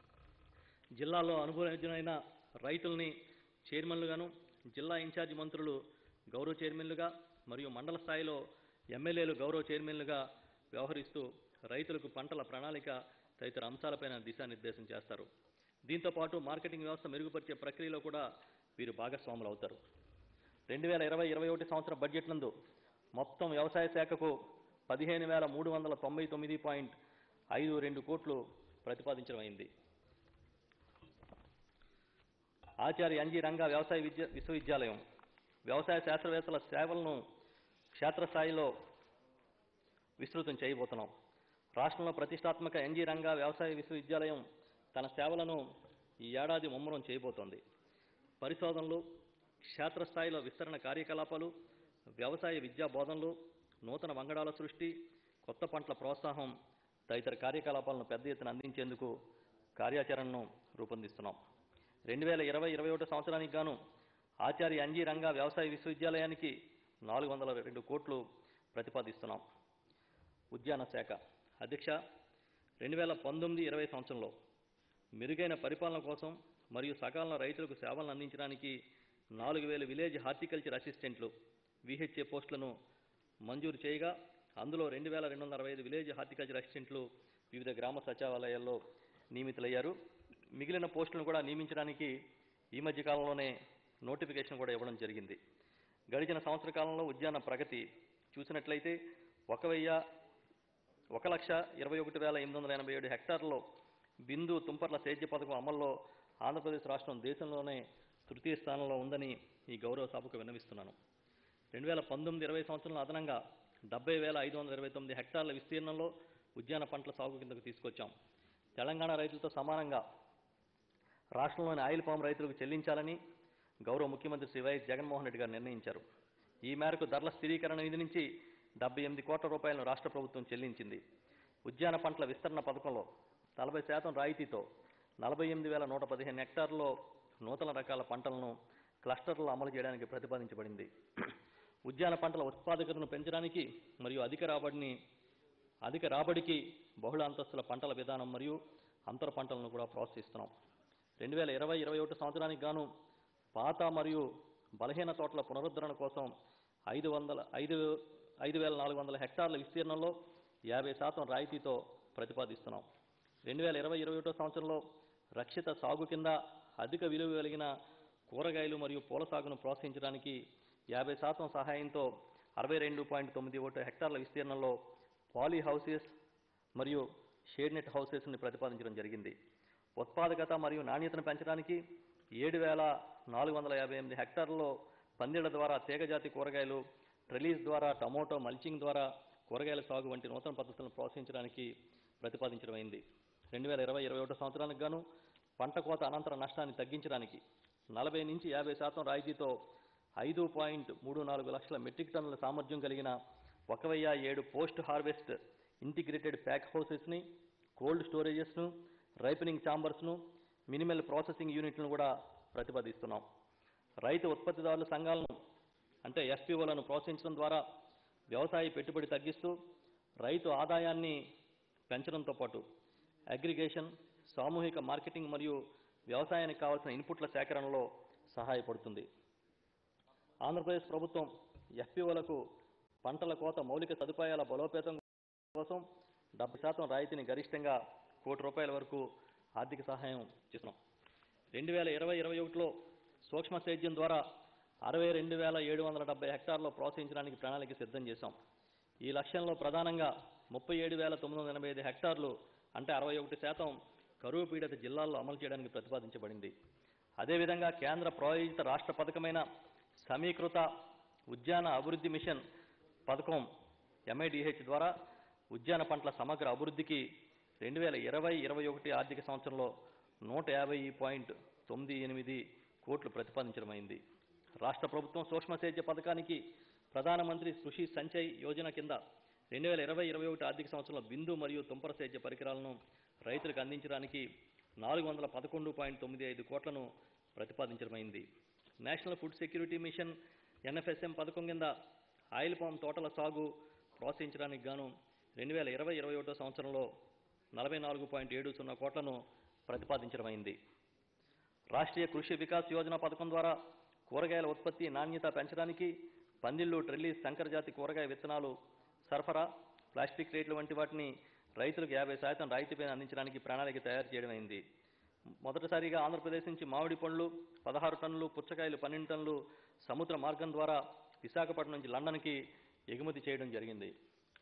జిల్లాలో అనుభవజ్ఞులైన రైతుల్ని చైర్మన్లుగాను జిల్లా ఇన్ఛార్జి మంత్రులు గౌరవ చైర్మన్లుగా మరియు మండల స్థాయిలో ఎమ్మెల్యేలు గౌరవ చైర్మన్లుగా వ్యవహరిస్తూ రైతులకు పంటల ప్రణాళిక తదితర అంశాలపైన దిశానిర్దేశం చేస్తారు దీంతో పాటు మార్కెటింగ్ వ్యవస్థ మెరుగుపరిచే ప్రక్రియలో కూడా వీరు భాగస్వాములు అవుతారు రెండు వేల ఇరవై ఇరవై ఒకటి సంవత్సర బడ్జెట్ నందు మొత్తం వ్యవసాయ శాఖకు పదిహేను వేల మూడు వందల తొంభై తొమ్మిది పాయింట్ ఐదు రెండు కోట్లు ప్రతిపాదించడం అయింది ఆచార్య ఎన్జి రంగా వ్యవసాయ విద్య విశ్వవిద్యాలయం వ్యవసాయ శాస్త్రవేత్తల సేవలను క్షేత్రస్థాయిలో విస్తృతం చేయబోతున్నాం రాష్ట్రంలో ప్రతిష్టాత్మక ఎన్జీ రంగా వ్యవసాయ విశ్వవిద్యాలయం తన సేవలను ఈ ఏడాది ముమ్మరం చేయబోతోంది పరిశోధనలు క్షేత్రస్థాయిలో విస్తరణ కార్యకలాపాలు వ్యవసాయ విద్యా బోధనలు నూతన వంగడాల సృష్టి కొత్త పంటల ప్రోత్సాహం తదితర కార్యకలాపాలను పెద్ద ఎత్తున అందించేందుకు కార్యాచరణను రూపొందిస్తున్నాం రెండు వేల ఇరవై ఇరవై ఒకటి సంవత్సరానికి గాను ఆచార్య ఎన్జీ రంగా వ్యవసాయ విశ్వవిద్యాలయానికి నాలుగు వందల రెండు కోట్లు ప్రతిపాదిస్తున్నాం ఉద్యాన శాఖ అధ్యక్ష రెండు వేల పంతొమ్మిది ఇరవై సంవత్సరంలో మెరుగైన పరిపాలన కోసం మరియు సకాలంలో రైతులకు సేవలను అందించడానికి నాలుగు వేల విలేజ్ హార్టికల్చర్ అసిస్టెంట్లు విహెచ్ఏ పోస్టులను మంజూరు చేయగా అందులో రెండు వేల రెండు వందల అరవై ఐదు విలేజ్ హార్టికల్చర్ అసిస్టెంట్లు వివిధ గ్రామ సచివాలయాల్లో నియమితులయ్యారు మిగిలిన పోస్టులను కూడా నియమించడానికి ఈ మధ్య కాలంలోనే నోటిఫికేషన్ కూడా ఇవ్వడం జరిగింది గడిచిన సంవత్సర కాలంలో ఉద్యాన ప్రగతి చూసినట్లయితే ఒక వెయ్యి ఒక లక్ష ఇరవై ఒకటి వేల ఎనిమిది వందల ఎనభై ఏడు హెక్టార్లలో బిందు తుంపర్ల సేద్య పథకం అమల్లో ఆంధ్రప్రదేశ్ రాష్ట్రం దేశంలోనే తృతీయ స్థానంలో ఉందని ఈ గౌరవ సభకు విన్నవిస్తున్నాను రెండు వేల పంతొమ్మిది ఇరవై సంవత్సరంలో అదనంగా డెబ్బై వేల ఐదు వందల ఇరవై తొమ్మిది హెక్టార్ల విస్తీర్ణంలో ఉద్యాన పంటల సాగు కిందకు తీసుకొచ్చాం తెలంగాణ రైతులతో సమానంగా రాష్ట్రంలోని ఆయిల్ పామ్ రైతులకు చెల్లించాలని గౌరవ ముఖ్యమంత్రి శ్రీ వైఎస్ జగన్మోహన్ రెడ్డి గారు నిర్ణయించారు ఈ మేరకు ధరల స్థిరీకరణ నిధి నుంచి డెబ్బై ఎనిమిది కోట్ల రూపాయలను రాష్ట్ర ప్రభుత్వం చెల్లించింది ఉద్యాన పంటల విస్తరణ పథకంలో నలభై శాతం రాయితీతో నలభై ఎనిమిది వేల నూట పదిహేను హెక్టార్లలో నూతన రకాల పంటలను క్లస్టర్లలో అమలు చేయడానికి ప్రతిపాదించబడింది ఉద్యాన పంటల ఉత్పాదకతను పెంచడానికి మరియు అధిక రాబడిని అధిక రాబడికి బహుళ అంతస్తుల పంటల విధానం మరియు అంతర పంటలను కూడా ప్రోత్సహిస్తున్నాం రెండు వేల ఇరవై ఇరవై ఒకటి సంవత్సరానికి గాను పాత మరియు బలహీన తోటల పునరుద్ధరణ కోసం ఐదు వందల ఐదు ఐదు వేల నాలుగు వందల హెక్టార్ల విస్తీర్ణంలో యాభై శాతం రాయితీతో ప్రతిపాదిస్తున్నాం రెండు వేల ఇరవై ఇరవై ఒకటో సంవత్సరంలో రక్షిత సాగు కింద అధిక విలువ కలిగిన కూరగాయలు మరియు పూల సాగును ప్రోత్సహించడానికి యాభై శాతం సహాయంతో అరవై రెండు పాయింట్ తొమ్మిది ఒకటి హెక్టార్ల విస్తీర్ణంలో పాలీ హౌసెస్ మరియు షేడ్ నెట్ హౌసెస్ని ప్రతిపాదించడం జరిగింది ఉత్పాదకత మరియు నాణ్యతను పెంచడానికి ఏడు వేల నాలుగు వందల యాభై ఎనిమిది హెక్టార్లలో పందిళ్ల ద్వారా తీగజాతి కూరగాయలు ట్రెలీస్ ద్వారా టమోటో మల్చింగ్ ద్వారా కూరగాయల సాగు వంటి నూతన పద్ధతులను ప్రోత్సహించడానికి ప్రతిపాదించడమైంది రెండు వేల ఇరవై ఇరవై ఒకటో సంవత్సరానికి గాను పంట కోత అనంతర నష్టాన్ని తగ్గించడానికి నలభై నుంచి యాభై శాతం రాయితీతో ఐదు పాయింట్ మూడు నాలుగు లక్షల మెట్రిక్ టన్నుల సామర్థ్యం కలిగిన ఒక వెయ్యి ఏడు పోస్ట్ హార్వెస్ట్ ఇంటిగ్రేటెడ్ ప్యాక్ హౌసెస్ని కోల్డ్ స్టోరేజెస్ను రైపనింగ్ ఛాంబర్స్ను మినిమల్ ప్రాసెసింగ్ యూనిట్లను కూడా ప్రతిపాదిస్తున్నాం రైతు ఉత్పత్తిదారుల సంఘాలను అంటే ఎఫ్పిఓలను ప్రోత్సహించడం ద్వారా వ్యవసాయ పెట్టుబడి తగ్గిస్తూ రైతు ఆదాయాన్ని పెంచడంతో పాటు అగ్రిగేషన్ సామూహిక మార్కెటింగ్ మరియు వ్యవసాయానికి కావాల్సిన ఇన్పుట్ల సేకరణలో సహాయపడుతుంది ఆంధ్రప్రదేశ్ ప్రభుత్వం ఎఫ్పిఓలకు పంటల కోత మౌలిక సదుపాయాల బలోపేతం కోసం డెబ్బై శాతం రాయితీని గరిష్టంగా కోటి రూపాయల వరకు ఆర్థిక సహాయం చేస్తున్నాం రెండు వేల ఇరవై ఇరవై ఒకటిలో సూక్ష్మ సేద్యం ద్వారా అరవై రెండు వేల ఏడు వందల డెబ్బై హెక్టార్లో ప్రోత్సహించడానికి ప్రణాళిక సిద్ధం చేశాం ఈ లక్ష్యంలో ప్రధానంగా ముప్పై ఏడు వేల తొమ్మిది వందల ఎనభై ఐదు హెక్టార్లు అంటే అరవై ఒకటి శాతం కరువు పీడిత జిల్లాల్లో అమలు చేయడానికి ప్రతిపాదించబడింది అదేవిధంగా కేంద్ర ప్రాయోజిత రాష్ట్ర పథకమైన సమీకృత ఉద్యాన అభివృద్ధి మిషన్ పథకం ఎంఐడిహెచ్ ద్వారా ఉద్యాన పంటల సమగ్ర అభివృద్ధికి రెండు వేల ఇరవై ఇరవై ఒకటి ఆర్థిక సంవత్సరంలో నూట యాభై పాయింట్ తొమ్మిది ఎనిమిది కోట్లు ప్రతిపాదించడమైంది రాష్ట్ర ప్రభుత్వం సూక్ష్మ సేద్య పథకానికి ప్రధానమంత్రి కృషి సంచయ్ యోజన కింద రెండు వేల ఇరవై ఇరవై ఒకటి ఆర్థిక సంవత్సరంలో బిందు మరియు తుంపర సేద్య పరికరాలను రైతులకు అందించడానికి నాలుగు వందల పదకొండు పాయింట్ తొమ్మిది ఐదు కోట్లను ప్రతిపాదించడమైంది national food security mission NFSM పథకం కింద ఆయిల్ పామ్ తోటల సాగు ప్రోత్సహించడానికి గాను రెండు వేల ఇరవై ఇరవై ఒకటో సంవత్సరంలో నలభై నాలుగు పాయింట్ ఏడు సున్నా కోట్లను ప్రతిపాదించడమైంది రాష్ట్రీయ కృషి వికాస్ యోజన పథకం ద్వారా కూరగాయల ఉత్పత్తి నాణ్యత పెంచడానికి పందిళ్ళు ట్రెల్లీస్ సంకరజాతి కూరగాయ విత్తనాలు సరఫరా ప్లాస్టిక్ రేట్లు వంటి వాటిని రైతులకు యాభై శాతం రాయితీపైన అందించడానికి ప్రణాళిక తయారు చేయడమైంది మొదటిసారిగా ఆంధ్రప్రదేశ్ నుంచి మామిడి పండ్లు పదహారు టన్నులు పుచ్చకాయలు పన్నెండు టన్నులు సముద్ర మార్గం ద్వారా విశాఖపట్నం నుంచి లండన్కి ఎగుమతి చేయడం జరిగింది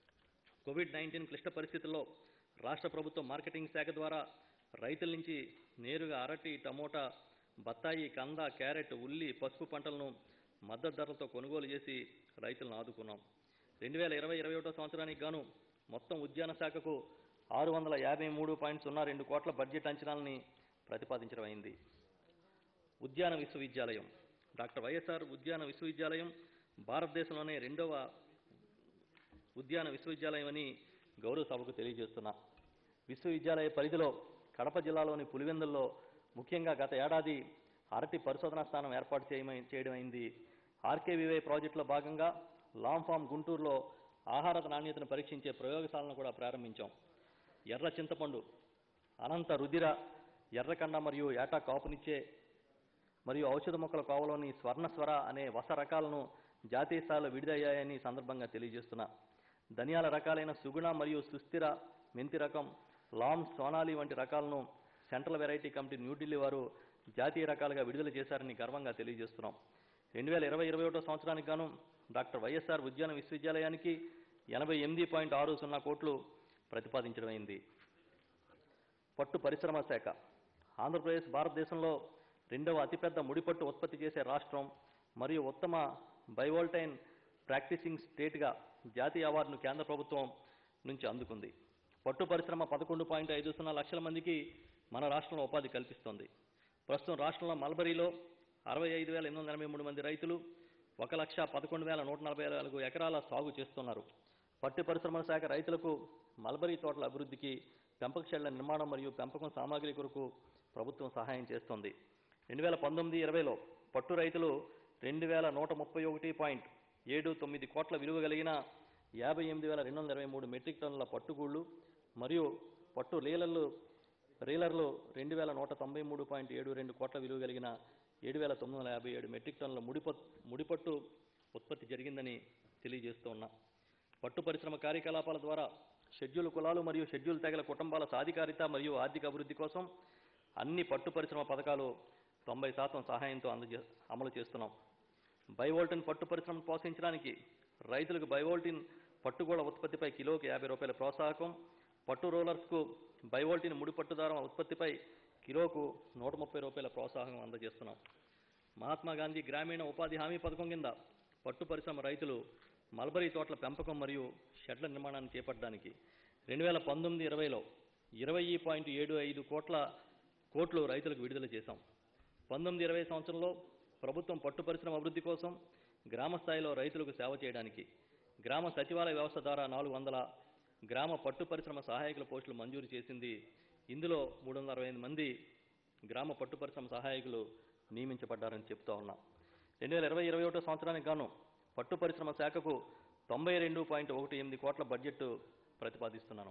కోవిడ్ నైన్టీన్ క్లిష్ట పరిస్థితుల్లో రాష్ట్ర ప్రభుత్వం మార్కెటింగ్ శాఖ ద్వారా రైతుల నుంచి నేరుగా అరటి టమోటా బత్తాయి కంద క్యారెట్ ఉల్లి పసుపు పంటలను మద్దతు ధరలతో కొనుగోలు చేసి రైతులను ఆదుకున్నాం రెండు వేల ఇరవై ఇరవై ఒకటో సంవత్సరానికి గాను మొత్తం ఉద్యాన శాఖకు ఆరు వందల యాభై మూడు పాయింట్ సున్నా రెండు కోట్ల బడ్జెట్ అంచనాలని ప్రతిపాదించడం అయింది ఉద్యాన విశ్వవిద్యాలయం డాక్టర్ వైఎస్ఆర్ ఉద్యాన విశ్వవిద్యాలయం భారతదేశంలోనే రెండవ ఉద్యాన విశ్వవిద్యాలయం అని గౌరవ సభకు తెలియజేస్తున్నా విశ్వవిద్యాలయ పరిధిలో కడప జిల్లాలోని పులివెందుల్లో ముఖ్యంగా గత ఏడాది అరటి పరిశోధనా స్థానం ఏర్పాటు చేయమై చేయడమైంది ఆర్కేవివై ప్రాజెక్టులో భాగంగా లాంగ్ ఫామ్ గుంటూరులో ఆహార నాణ్యతను పరీక్షించే ప్రయోగశాలను కూడా ప్రారంభించాం ఎర్ర చింతపండు అనంత రుధిర ఎర్రకండ మరియు ఏటా కాపునిచ్చే మరియు ఔషధ మొక్కల కోవలోని స్వర్ణస్వర అనే వస రకాలను జాతీయ స్థాయిలో విడుదలయ్యాయని ఈ సందర్భంగా తెలియజేస్తున్నా ధనియాల రకాలైన సుగుణ మరియు సుస్థిర మెంతి రకం లామ్ సోనాలి వంటి రకాలను సెంట్రల్ వెరైటీ కమిటీ న్యూఢిల్లీ వారు జాతీయ రకాలుగా విడుదల చేశారని గర్వంగా తెలియజేస్తున్నాం రెండు వేల ఇరవై ఇరవై ఒకటో సంవత్సరానికి గాను డాక్టర్ వైఎస్ఆర్ ఉద్యాన విశ్వవిద్యాలయానికి ఎనభై ఎనిమిది పాయింట్ ఆరు సున్నా కోట్లు ప్రతిపాదించడమైంది పట్టు పరిశ్రమ శాఖ ఆంధ్రప్రదేశ్ భారతదేశంలో రెండవ అతిపెద్ద ముడిపట్టు ఉత్పత్తి చేసే రాష్ట్రం మరియు ఉత్తమ బైవోల్టైన్ ప్రాక్టీసింగ్ స్టేట్గా జాతీయ అవార్డును కేంద్ర ప్రభుత్వం నుంచి అందుకుంది పట్టు పరిశ్రమ పదకొండు పాయింట్ ఐదు సున్నా లక్షల మందికి మన రాష్ట్రంలో ఉపాధి కల్పిస్తోంది ప్రస్తుతం రాష్ట్రంలో మల్బరీలో అరవై ఐదు వేల ఎనిమిది వందల ఎనభై మూడు మంది రైతులు ఒక లక్ష పదకొండు వేల నూట నలభై నాలుగు ఎకరాల సాగు చేస్తున్నారు పట్టు పరిశ్రమల శాఖ రైతులకు మల్బరీ తోటల అభివృద్ధికి పెంపక షెడ్ల నిర్మాణం మరియు పెంపకం సామాగ్రి కొరకు ప్రభుత్వం సహాయం చేస్తోంది రెండు వేల పంతొమ్మిది ఇరవైలో పట్టు రైతులు రెండు వేల నూట ముప్పై ఒకటి పాయింట్ ఏడు తొమ్మిది కోట్ల విలువ కలిగిన యాభై ఎనిమిది వేల రెండు వందల ఇరవై మూడు మెట్రిక్ టన్నుల పట్టుగూళ్ళు మరియు పట్టు రీలర్లు రీలర్లు రెండు వేల నూట తొంభై మూడు పాయింట్ ఏడు రెండు కోట్ల విలువ కలిగిన ఏడు వేల తొమ్మిది వందల యాభై ఏడు మెట్రిక్ టన్నుల ముడిపట్ ముడిపట్టు ఉత్పత్తి జరిగిందని తెలియజేస్తూ ఉన్నా పట్టు పరిశ్రమ కార్యకలాపాల ద్వారా షెడ్యూల్ కులాలు మరియు షెడ్యూల్ తెగల కుటుంబాల సాధికారిత మరియు ఆర్థిక అభివృద్ధి కోసం అన్ని పట్టు పరిశ్రమ పథకాలు తొంభై శాతం సహాయంతో అందజే అమలు చేస్తున్నాం బైవోల్టిన్ పట్టు పరిశ్రమను ప్రోత్సహించడానికి రైతులకు బైవోల్టిన్ పట్టుగూడ ఉత్పత్తిపై కిలోకి యాభై రూపాయల ప్రోత్సాహకం పట్టు రోలర్స్కు బైవోల్టిన్ ముడి పట్టుదారం ఉత్పత్తిపై కిలోకు నూట ముప్పై రూపాయల ప్రోత్సాహం అందజేస్తున్నాం మహాత్మా గాంధీ గ్రామీణ ఉపాధి హామీ పథకం కింద పట్టు పరిశ్రమ రైతులు మల్బరీ తోటల పెంపకం మరియు షెడ్ల నిర్మాణాన్ని చేపట్టడానికి రెండు వేల పంతొమ్మిది ఇరవైలో ఇరవై పాయింట్ ఏడు ఐదు కోట్ల కోట్లు రైతులకు విడుదల చేశాం పంతొమ్మిది ఇరవై సంవత్సరంలో ప్రభుత్వం పట్టు పరిశ్రమ అభివృద్ధి కోసం గ్రామ స్థాయిలో రైతులకు సేవ చేయడానికి గ్రామ సచివాలయ వ్యవస్థ ద్వారా నాలుగు వందల గ్రామ పట్టు పరిశ్రమ సహాయకుల పోస్టులు మంజూరు చేసింది ఇందులో మూడు వందల అరవై ఐదు మంది గ్రామ పట్టు పరిశ్రమ సహాయకులు నియమించబడ్డారని చెప్తా ఉన్నాం రెండు వేల ఇరవై ఇరవై ఒకటో సంవత్సరానికి గాను పట్టు పరిశ్రమ శాఖకు తొంభై రెండు పాయింట్ ఒకటి ఎనిమిది కోట్ల బడ్జెట్ ప్రతిపాదిస్తున్నాను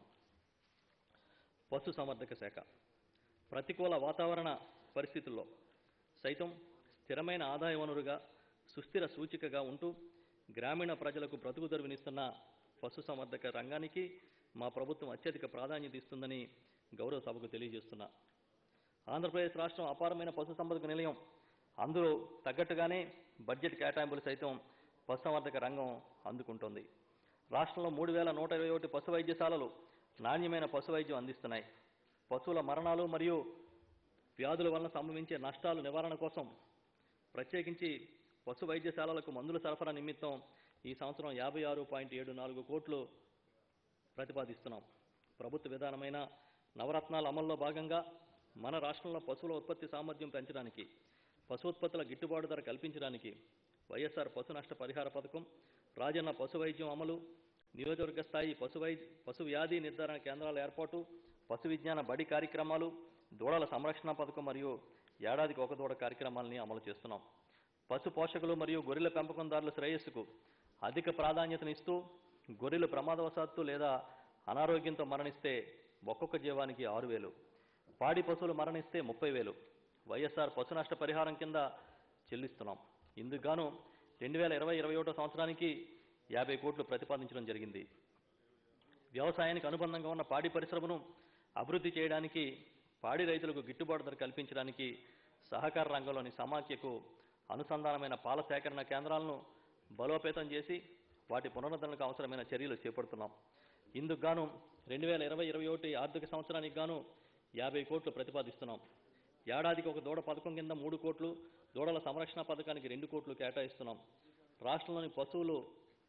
పశు సంవర్ధక శాఖ ప్రతికూల వాతావరణ పరిస్థితుల్లో సైతం స్థిరమైన ఆదాయ వనరుగా సుస్థిర సూచికగా ఉంటూ గ్రామీణ ప్రజలకు బ్రతుకు తెరువునిస్తున్న పశు సంవర్ధక రంగానికి మా ప్రభుత్వం అత్యధిక ప్రాధాన్యత ఇస్తుందని గౌరవ సభకు తెలియజేస్తున్నా ఆంధ్రప్రదేశ్ రాష్ట్రం అపారమైన పశు సంపదకు నిలయం అందులో తగ్గట్టుగానే బడ్జెట్ కేటాయింపులు సైతం పశుసంవర్ధక రంగం అందుకుంటోంది రాష్ట్రంలో మూడు వేల నూట ఇరవై ఒకటి పశు వైద్యశాలలు నాణ్యమైన పశు వైద్యం అందిస్తున్నాయి పశువుల మరణాలు మరియు వ్యాధుల వలన సంభవించే నష్టాలు నివారణ కోసం ప్రత్యేకించి పశు వైద్యశాలలకు మందుల సరఫరా నిమిత్తం ఈ సంవత్సరం యాభై ఆరు పాయింట్ ఏడు నాలుగు కోట్లు ప్రతిపాదిస్తున్నాం ప్రభుత్వ విధానమైన నవరత్నాల అమల్లో భాగంగా మన రాష్ట్రంలో పశువుల ఉత్పత్తి సామర్థ్యం పెంచడానికి పశు ఉత్పత్తుల గిట్టుబాటు ధర కల్పించడానికి వైఎస్ఆర్ పశు నష్ట పరిహార పథకం రాజన్న పశు వైద్యం అమలు నియోజకవర్గ స్థాయి పశు వై పశు వ్యాధి నిర్ధారణ కేంద్రాల ఏర్పాటు పశు విజ్ఞాన బడి కార్యక్రమాలు దూడల సంరక్షణ పథకం మరియు ఏడాదికి ఒక దూడ కార్యక్రమాలని అమలు చేస్తున్నాం పశు పోషకులు మరియు గొర్రెల పెంపకందారుల శ్రేయస్సుకు అధిక ప్రాధాన్యతనిస్తూ గొర్రెలు ప్రమాదవశాత్తు లేదా అనారోగ్యంతో మరణిస్తే ఒక్కొక్క జీవానికి ఆరు వేలు పాడి పశువులు మరణిస్తే ముప్పై వేలు వైఎస్ఆర్ పశు నష్ట పరిహారం కింద చెల్లిస్తున్నాం ఇందుకు గాను రెండు వేల ఇరవై ఇరవై ఒకటో సంవత్సరానికి యాభై కోట్లు ప్రతిపాదించడం జరిగింది వ్యవసాయానికి అనుబంధంగా ఉన్న పాడి పరిశ్రమను అభివృద్ధి చేయడానికి పాడి రైతులకు గిట్టుబాటు ధర కల్పించడానికి సహకార రంగంలోని సమాఖ్యకు అనుసంధానమైన పాల సేకరణ కేంద్రాలను బలోపేతం చేసి వాటి పునరుద్ధరణకు అవసరమైన చర్యలు చేపడుతున్నాం ఇందుకు గాను రెండు వేల ఇరవై ఇరవై ఒకటి ఆర్థిక సంవత్సరానికి గాను యాభై కోట్లు ప్రతిపాదిస్తున్నాం ఏడాదికి ఒక దూడ పథకం కింద మూడు కోట్లు దూడల సంరక్షణ పథకానికి రెండు కోట్లు కేటాయిస్తున్నాం రాష్ట్రంలోని పశువులు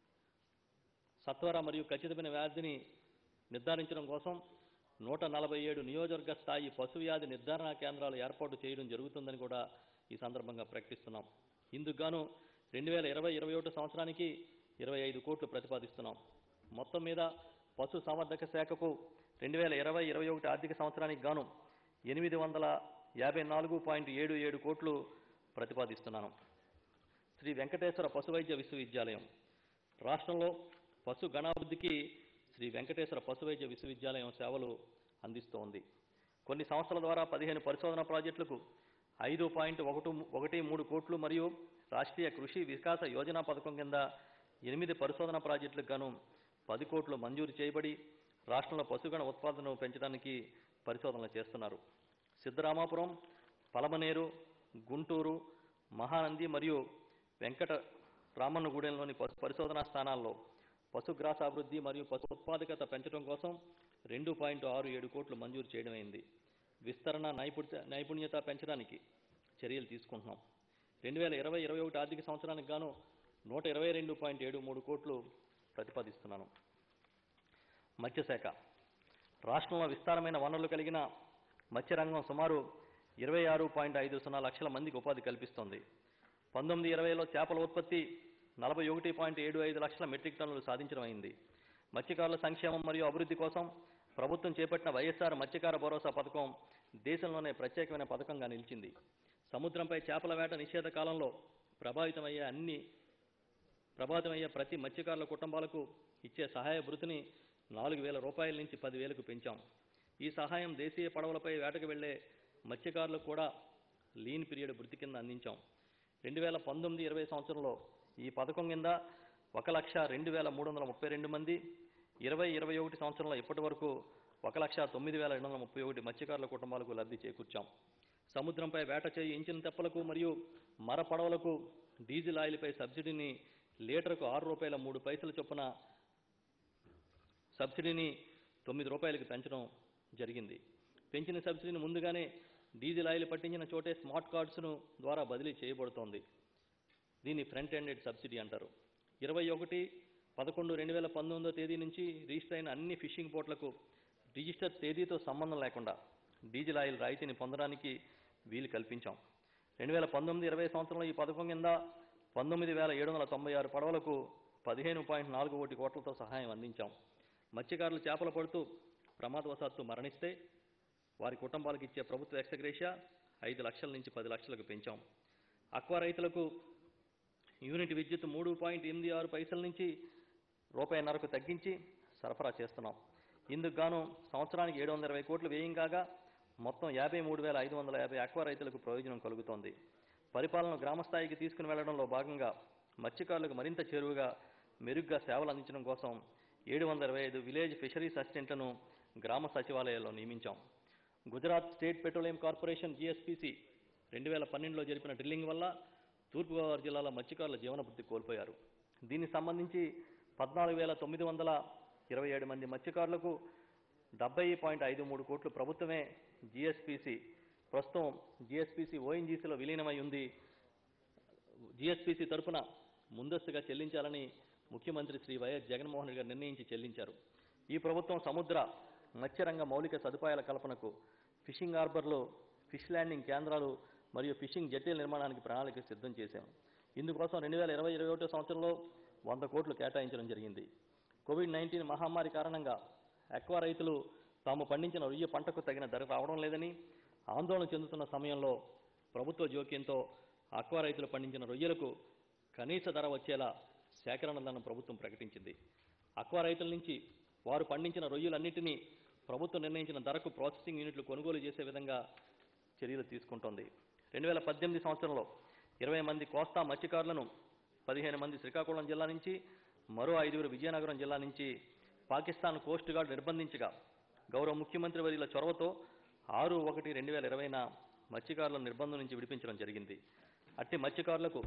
సత్వర మరియు ఖచ్చితమైన వ్యాధిని నిర్ధారించడం కోసం నూట నలభై ఏడు నియోజకవర్గ స్థాయి పశు వ్యాధి నిర్ధారణ కేంద్రాలు ఏర్పాటు చేయడం జరుగుతుందని కూడా ఈ సందర్భంగా ప్రకటిస్తున్నాం ఇందుకు గాను రెండు వేల ఇరవై ఇరవై ఒకటి సంవత్సరానికి ఇరవై ఐదు కోట్లు ప్రతిపాదిస్తున్నాం మొత్తం మీద పశు సంవర్ధక శాఖకు రెండు వేల ఇరవై ఇరవై ఒకటి ఆర్థిక సంవత్సరానికి గాను ఎనిమిది వందల యాభై నాలుగు పాయింట్ ఏడు ఏడు కోట్లు ప్రతిపాదిస్తున్నాను శ్రీ వెంకటేశ్వర పశు వైద్య విశ్వవిద్యాలయం రాష్ట్రంలో పశు గణాభివృద్ధికి శ్రీ వెంకటేశ్వర పశు వైద్య విశ్వవిద్యాలయం సేవలు అందిస్తోంది కొన్ని సంస్థల ద్వారా పదిహేను పరిశోధన ప్రాజెక్టులకు ఐదు పాయింట్ ఒకటి ఒకటి మూడు కోట్లు మరియు రాష్ట్రీయ కృషి వికాస యోజన పథకం కింద ఎనిమిది పరిశోధన ప్రాజెక్టులకు గాను పది కోట్లు మంజూరు చేయబడి రాష్ట్రంలో పశుగణ ఉత్పాదనను పెంచడానికి పరిశోధనలు చేస్తున్నారు సిద్ధరామాపురం పలమనేరు గుంటూరు మహానంది మరియు వెంకట రామన్నగూడెంలోని పశు పరిశోధనా స్థానాల్లో పశుగ్రాసాభివృద్ధి మరియు పశు ఉత్పాదకత పెంచడం కోసం రెండు పాయింట్ ఆరు ఏడు కోట్లు మంజూరు చేయడమైంది విస్తరణ నైపుణ్య నైపుణ్యత పెంచడానికి చర్యలు తీసుకుంటున్నాం రెండు వేల ఇరవై ఇరవై ఒకటి ఆర్థిక సంవత్సరానికి గాను నూట ఇరవై రెండు పాయింట్ ఏడు మూడు కోట్లు ప్రతిపాదిస్తున్నాను మత్స్యశాఖ రాష్ట్రంలో విస్తారమైన వనరులు కలిగిన మత్స్యరంగం సుమారు ఇరవై ఆరు పాయింట్ ఐదు సున్నా లక్షల మందికి ఉపాధి కల్పిస్తోంది పంతొమ్మిది ఇరవైలో చేపల ఉత్పత్తి నలభై ఒకటి పాయింట్ ఏడు ఐదు లక్షల మెట్రిక్ టన్నులు సాధించడం అయింది మత్స్యకారుల సంక్షేమం మరియు అభివృద్ధి కోసం ప్రభుత్వం చేపట్టిన వైఎస్ఆర్ మత్స్యకార భరోసా పథకం దేశంలోనే ప్రత్యేకమైన పథకంగా నిలిచింది సముద్రంపై చేపల వేట నిషేధ కాలంలో ప్రభావితమయ్యే అన్ని ప్రభావితమయ్యే ప్రతి మత్స్యకారుల కుటుంబాలకు ఇచ్చే సహాయ భృతిని నాలుగు వేల రూపాయల నుంచి పదివేలకు పెంచాం ఈ సహాయం దేశీయ పడవలపై వేటకు వెళ్లే మత్స్యకారులకు కూడా లీన్ పీరియడ్ భృతి కింద అందించాం రెండు వేల పంతొమ్మిది ఇరవై సంవత్సరంలో ఈ పథకం కింద ఒక లక్ష రెండు వేల మూడు వందల ముప్పై రెండు మంది ఇరవై ఇరవై ఒకటి సంవత్సరంలో ఇప్పటి వరకు ఒక లక్ష తొమ్మిది వేల రెండు వందల ముప్పై ఒకటి మత్స్యకారుల కుటుంబాలకు లబ్ధి చేకూర్చాం సముద్రంపై వేట చేయి ఇంచిన తెప్పలకు మరియు మర పడవలకు డీజిల్ ఆయిల్పై సబ్సిడీని లీటర్కు ఆరు రూపాయల మూడు పైసల చొప్పున సబ్సిడీని తొమ్మిది రూపాయలకు పెంచడం జరిగింది పెంచిన సబ్సిడీని ముందుగానే డీజిల్ ఆయిల్ పట్టించిన చోటే స్మార్ట్ కార్డ్స్ను ద్వారా బదిలీ చేయబడుతోంది దీన్ని ఫ్రంట్ ఎండెడ్ సబ్సిడీ అంటారు ఇరవై ఒకటి పదకొండు రెండు వేల పంతొమ్మిదో తేదీ నుంచి రిజిస్టర్ అయిన అన్ని ఫిషింగ్ పోర్ట్లకు రిజిస్టర్ తేదీతో సంబంధం లేకుండా డీజిల్ ఆయిల్ రాయితీని పొందడానికి వీలు కల్పించాం రెండు వేల పంతొమ్మిది ఇరవై సంవత్సరంలో ఈ పథకం కింద పంతొమ్మిది వేల ఏడు వందల తొంభై ఆరు పడవలకు పదిహేను పాయింట్ నాలుగు కోటి కోట్లతో సహాయం అందించాం మత్స్యకారులు చేపలు పడుతూ ప్రమాదవశాత్తు మరణిస్తే వారి కుటుంబాలకు ఇచ్చే ప్రభుత్వ ఎక్సగ్రేషియా ఐదు లక్షల నుంచి పది లక్షలకు పెంచాం అక్వా రైతులకు యూనిట్ విద్యుత్ మూడు పాయింట్ ఎనిమిది ఆరు పైసల నుంచి రూపాయిన్నరకు తగ్గించి సరఫరా చేస్తున్నాం ఇందుకు గాను సంవత్సరానికి ఏడు వందల ఇరవై కోట్లు వ్యయం కాగా మొత్తం యాభై మూడు వేల ఐదు వందల యాభై అక్వా రైతులకు ప్రయోజనం కలుగుతోంది పరిపాలన గ్రామస్థాయికి తీసుకుని వెళ్లడంలో భాగంగా మత్స్యకారులకు మరింత చేరువుగా మెరుగ్గా సేవలు అందించడం కోసం ఏడు వందల ఇరవై ఐదు విలేజ్ ఫిషరీస్ అసిస్టెంట్లను గ్రామ సచివాలయాల్లో నియమించాం Gujarat state petroleum corporation GSPC రెండు వేల పన్నెండులో జరిపిన డ్రిల్లింగ్ వల్ల తూర్పుగోదావరి జిల్లాలో మత్స్యకారుల జీవనభృతి కోల్పోయారు దీనికి సంబంధించి పద్నాలుగు వేల తొమ్మిది వందల ఇరవై ఏడు మంది మత్స్యకారులకు డెబ్బై పాయింట్ ఐదు మూడు కోట్లు ప్రభుత్వమే జిఎస్పిసి ప్రస్తుతం జిఎస్పిసి ఓఎన్జీసీలో విలీనమై ఉంది జిఎస్పిసి తరపున ముందస్తుగా చెల్లించాలని ముఖ్యమంత్రి శ్రీ వైఎస్ జగన్మోహన్ రెడ్డి గారు నిర్ణయించి చెల్లించారు ఈ ప్రభుత్వం సముద్ర మత్స్యరంగ మౌలిక సదుపాయాల కల్పనకు ఫిషింగ్ హార్బర్లు ఫిష్ ల్యాండింగ్ కేంద్రాలు మరియు ఫిషింగ్ జెట్టీల నిర్మాణానికి ప్రణాళిక సిద్ధం చేశాం ఇందుకోసం రెండు వేల ఇరవై ఇరవై ఒకటో సంవత్సరంలో వంద కోట్లు కేటాయించడం జరిగింది కోవిడ్ నైన్టీన్ మహమ్మారి కారణంగా అక్వా రైతులు తాము పండించిన రొయ్య పంటకు తగిన ధర రావడం లేదని ఆందోళన చెందుతున్న సమయంలో ప్రభుత్వ జోక్యంతో అక్వా రైతులు పండించిన రొయ్యలకు కనీస ధర వచ్చేలా సేకరణ ధనం ప్రభుత్వం ప్రకటించింది అక్వా రైతుల నుంచి వారు పండించిన రొయ్యలన్నింటినీ ప్రభుత్వం నిర్ణయించిన ధరకు ప్రాసెసింగ్ యూనిట్లు కొనుగోలు చేసే విధంగా చర్యలు తీసుకుంటోంది రెండు వేల పద్దెనిమిది సంవత్సరంలో ఇరవై మంది కోస్తా మత్స్యకారులను పదిహేను మంది శ్రీకాకుళం జిల్లా నుంచి మరో ఐదుగురు విజయనగరం జిల్లా నుంచి పాకిస్తాన్ కోస్ట్ గార్డ్ నిర్బంధించగా గౌరవ ముఖ్యమంత్రి వర్యుల చొరవతో ఆరు ఒకటి రెండు వేల ఇరవైన మత్స్యకారుల నిర్బంధం నుంచి విడిపించడం జరిగింది అట్టి మత్స్యకారులకు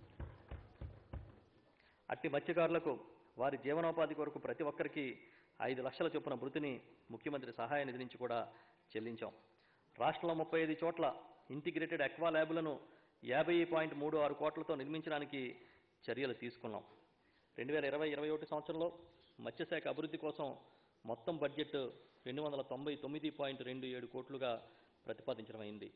అట్టి మత్స్యకారులకు వారి జీవనోపాధి కొరకు ప్రతి ఒక్కరికి ఐదు లక్షల చొప్పున భృతిని ముఖ్యమంత్రి సహాయ నిధి నుంచి కూడా చెల్లించాం రాష్ట్రంలో ముప్పై ఐదు చోట్ల ఇంటిగ్రేటెడ్ అక్వా ల్యాబులను యాభై పాయింట్ మూడు ఆరు కోట్లతో నిర్మించడానికి చర్యలు తీసుకున్నాం రెండు వేల ఇరవై ఇరవై ఒకటి సంవత్సరంలో మత్స్యశాఖ అభివృద్ధి కోసం మొత్తం బడ్జెట్ రెండు వందల తొంభై తొమ్మిది పాయింట్ రెండు ఏడు కోట్లుగా ప్రతిపాదించడం అయింది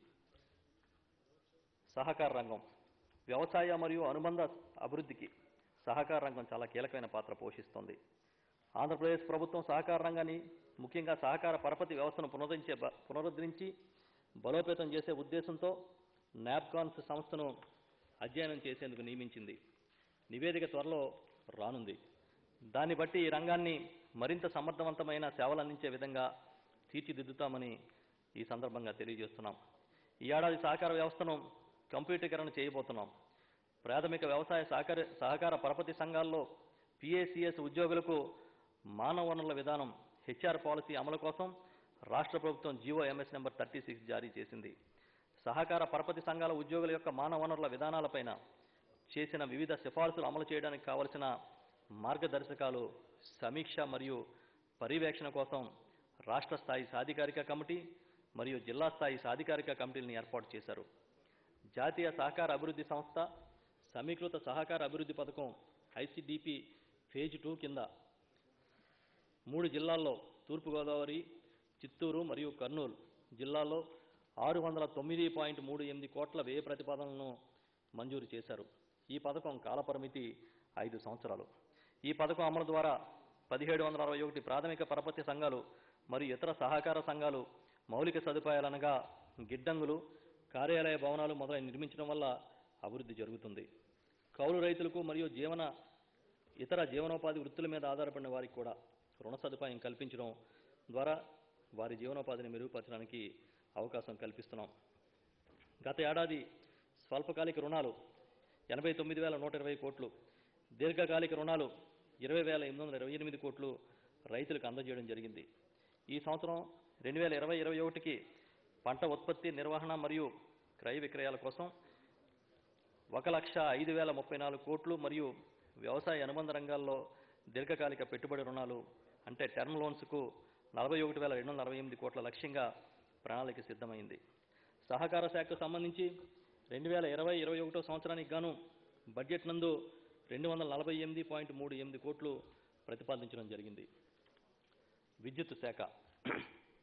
సహకార రంగం వ్యవసాయ మరియు అనుబంధ అభివృద్ధికి సహకార రంగం చాలా కీలకమైన పాత్ర పోషిస్తోంది ఆంధ్రప్రదేశ్ ప్రభుత్వం సహకార రంగాన్ని ముఖ్యంగా సహకార పరపతి వ్యవస్థను పునరుద్ధరించే బ- పునరుద్ధరించి బలోపేతం చేసే ఉద్దేశంతో నాప్కాన్స్ సంస్థను అధ్యయనం చేసేందుకు నియమించింది నివేదిక త్వరలో రానుంది దాన్ని బట్టి ఈ రంగాన్ని మరింత సమర్థవంతమైన సేవలు అందించే విధంగా తీర్చిదిద్దుతామని ఈ సందర్భంగా తెలియజేస్తున్నాం ఈ ఏడాది సహకార వ్యవస్థను కంప్యూటీకరణ చేయబోతున్నాం ప్రాథమిక వ్యవసాయ సహకార సహకార పరపతి సంఘాల్లో పిఏసిఎస్ ఉద్యోగులకు మానవ వనరుల విధానం హెచ్ఆర్ పాలసీ అమలు కోసం రాష్ట్ర ప్రభుత్వం GO MS number thirty six జారీ చేసింది సహకార పరపతి సంఘాల ఉద్యోగుల యొక్క మానవ వనరుల విధానాలపైన చేసిన వివిధ సిఫార్సులు అమలు చేయడానికి కావలసిన మార్గదర్శకాలు సమీక్ష మరియు పర్యవేక్షణ కోసం రాష్ట్ర స్థాయి సాధికారిక కమిటీ మరియు జిల్లా స్థాయి సాధికారిక కమిటీలను ఏర్పాటు చేశారు జాతీయ సహకార అభివృద్ధి సంస్థ సమీకృత సహకార అభివృద్ధి పథకం ఐసిడిపి ఫేజ్ టూ కింద మూడు జిల్లాల్లో తూర్పుగోదావరి చిత్తూరు మరియు కర్నూలు జిల్లాల్లో ఆరు వందల తొమ్మిది పాయింట్ మూడు ఎనిమిది కోట్ల వ్యయ ప్రతిపాదనలను మంజూరు చేశారు ఈ పథకం కాలపరిమితి ఐదు సంవత్సరాలు ఈ పథకం అమలు ద్వారా పదిహేడు వందల అరవై ఒకటి ప్రాథమిక పరపతి సంఘాలు మరియు ఇతర సహకార సంఘాలు మౌలిక సదుపాయాలనగా గిడ్డంగులు కార్యాలయ భవనాలు మొదలై నిర్మించడం వల్ల అభివృద్ధి జరుగుతుంది కౌలు రైతులకు మరియు జీవన ఇతర జీవనోపాధి వృత్తుల మీద ఆధారపడిన వారికి కూడా రుణ సదుపాయం కల్పించడం ద్వారా వారి జీవనోపాధిని మెరుగుపరచడానికి అవకాశం కల్పిస్తున్నాం గత ఏడాది స్వల్పకాలిక రుణాలు ఎనభై తొమ్మిది వేల నూట ఇరవై కోట్లు దీర్ఘకాలిక రుణాలు ఇరవై వేల ఎనిమిది వందల ఇరవై ఎనిమిది కోట్లు రైతులకు అందజేయడం జరిగింది ఈ సంవత్సరం రెండు వేల ఇరవై ఇరవై ఒకటికి పంట ఉత్పత్తి నిర్వహణ మరియు క్రయ విక్రయాల కోసం ఒక లక్ష ఐదు వేల ముప్పై నాలుగు కోట్లు మరియు వ్యవసాయ అనుబంధ రంగాల్లో దీర్ఘకాలిక పెట్టుబడి రుణాలు అంటే టర్మ్ లోన్స్కు నలభై ఒకటి వేల రెండు వందల అరవై ఎనిమిది కోట్ల లక్ష్యంగా ప్రణాళిక సిద్ధమైంది సహకార శాఖకు సంబంధించి రెండు వేల ఇరవై ఇరవై ఒకటో సంవత్సరానికి గాను బడ్జెట్ నందు రెండు వందల నలభై ఎనిమిది పాయింట్ మూడు ఎనిమిది కోట్లు ప్రతిపాదించడం జరిగింది విద్యుత్ శాఖ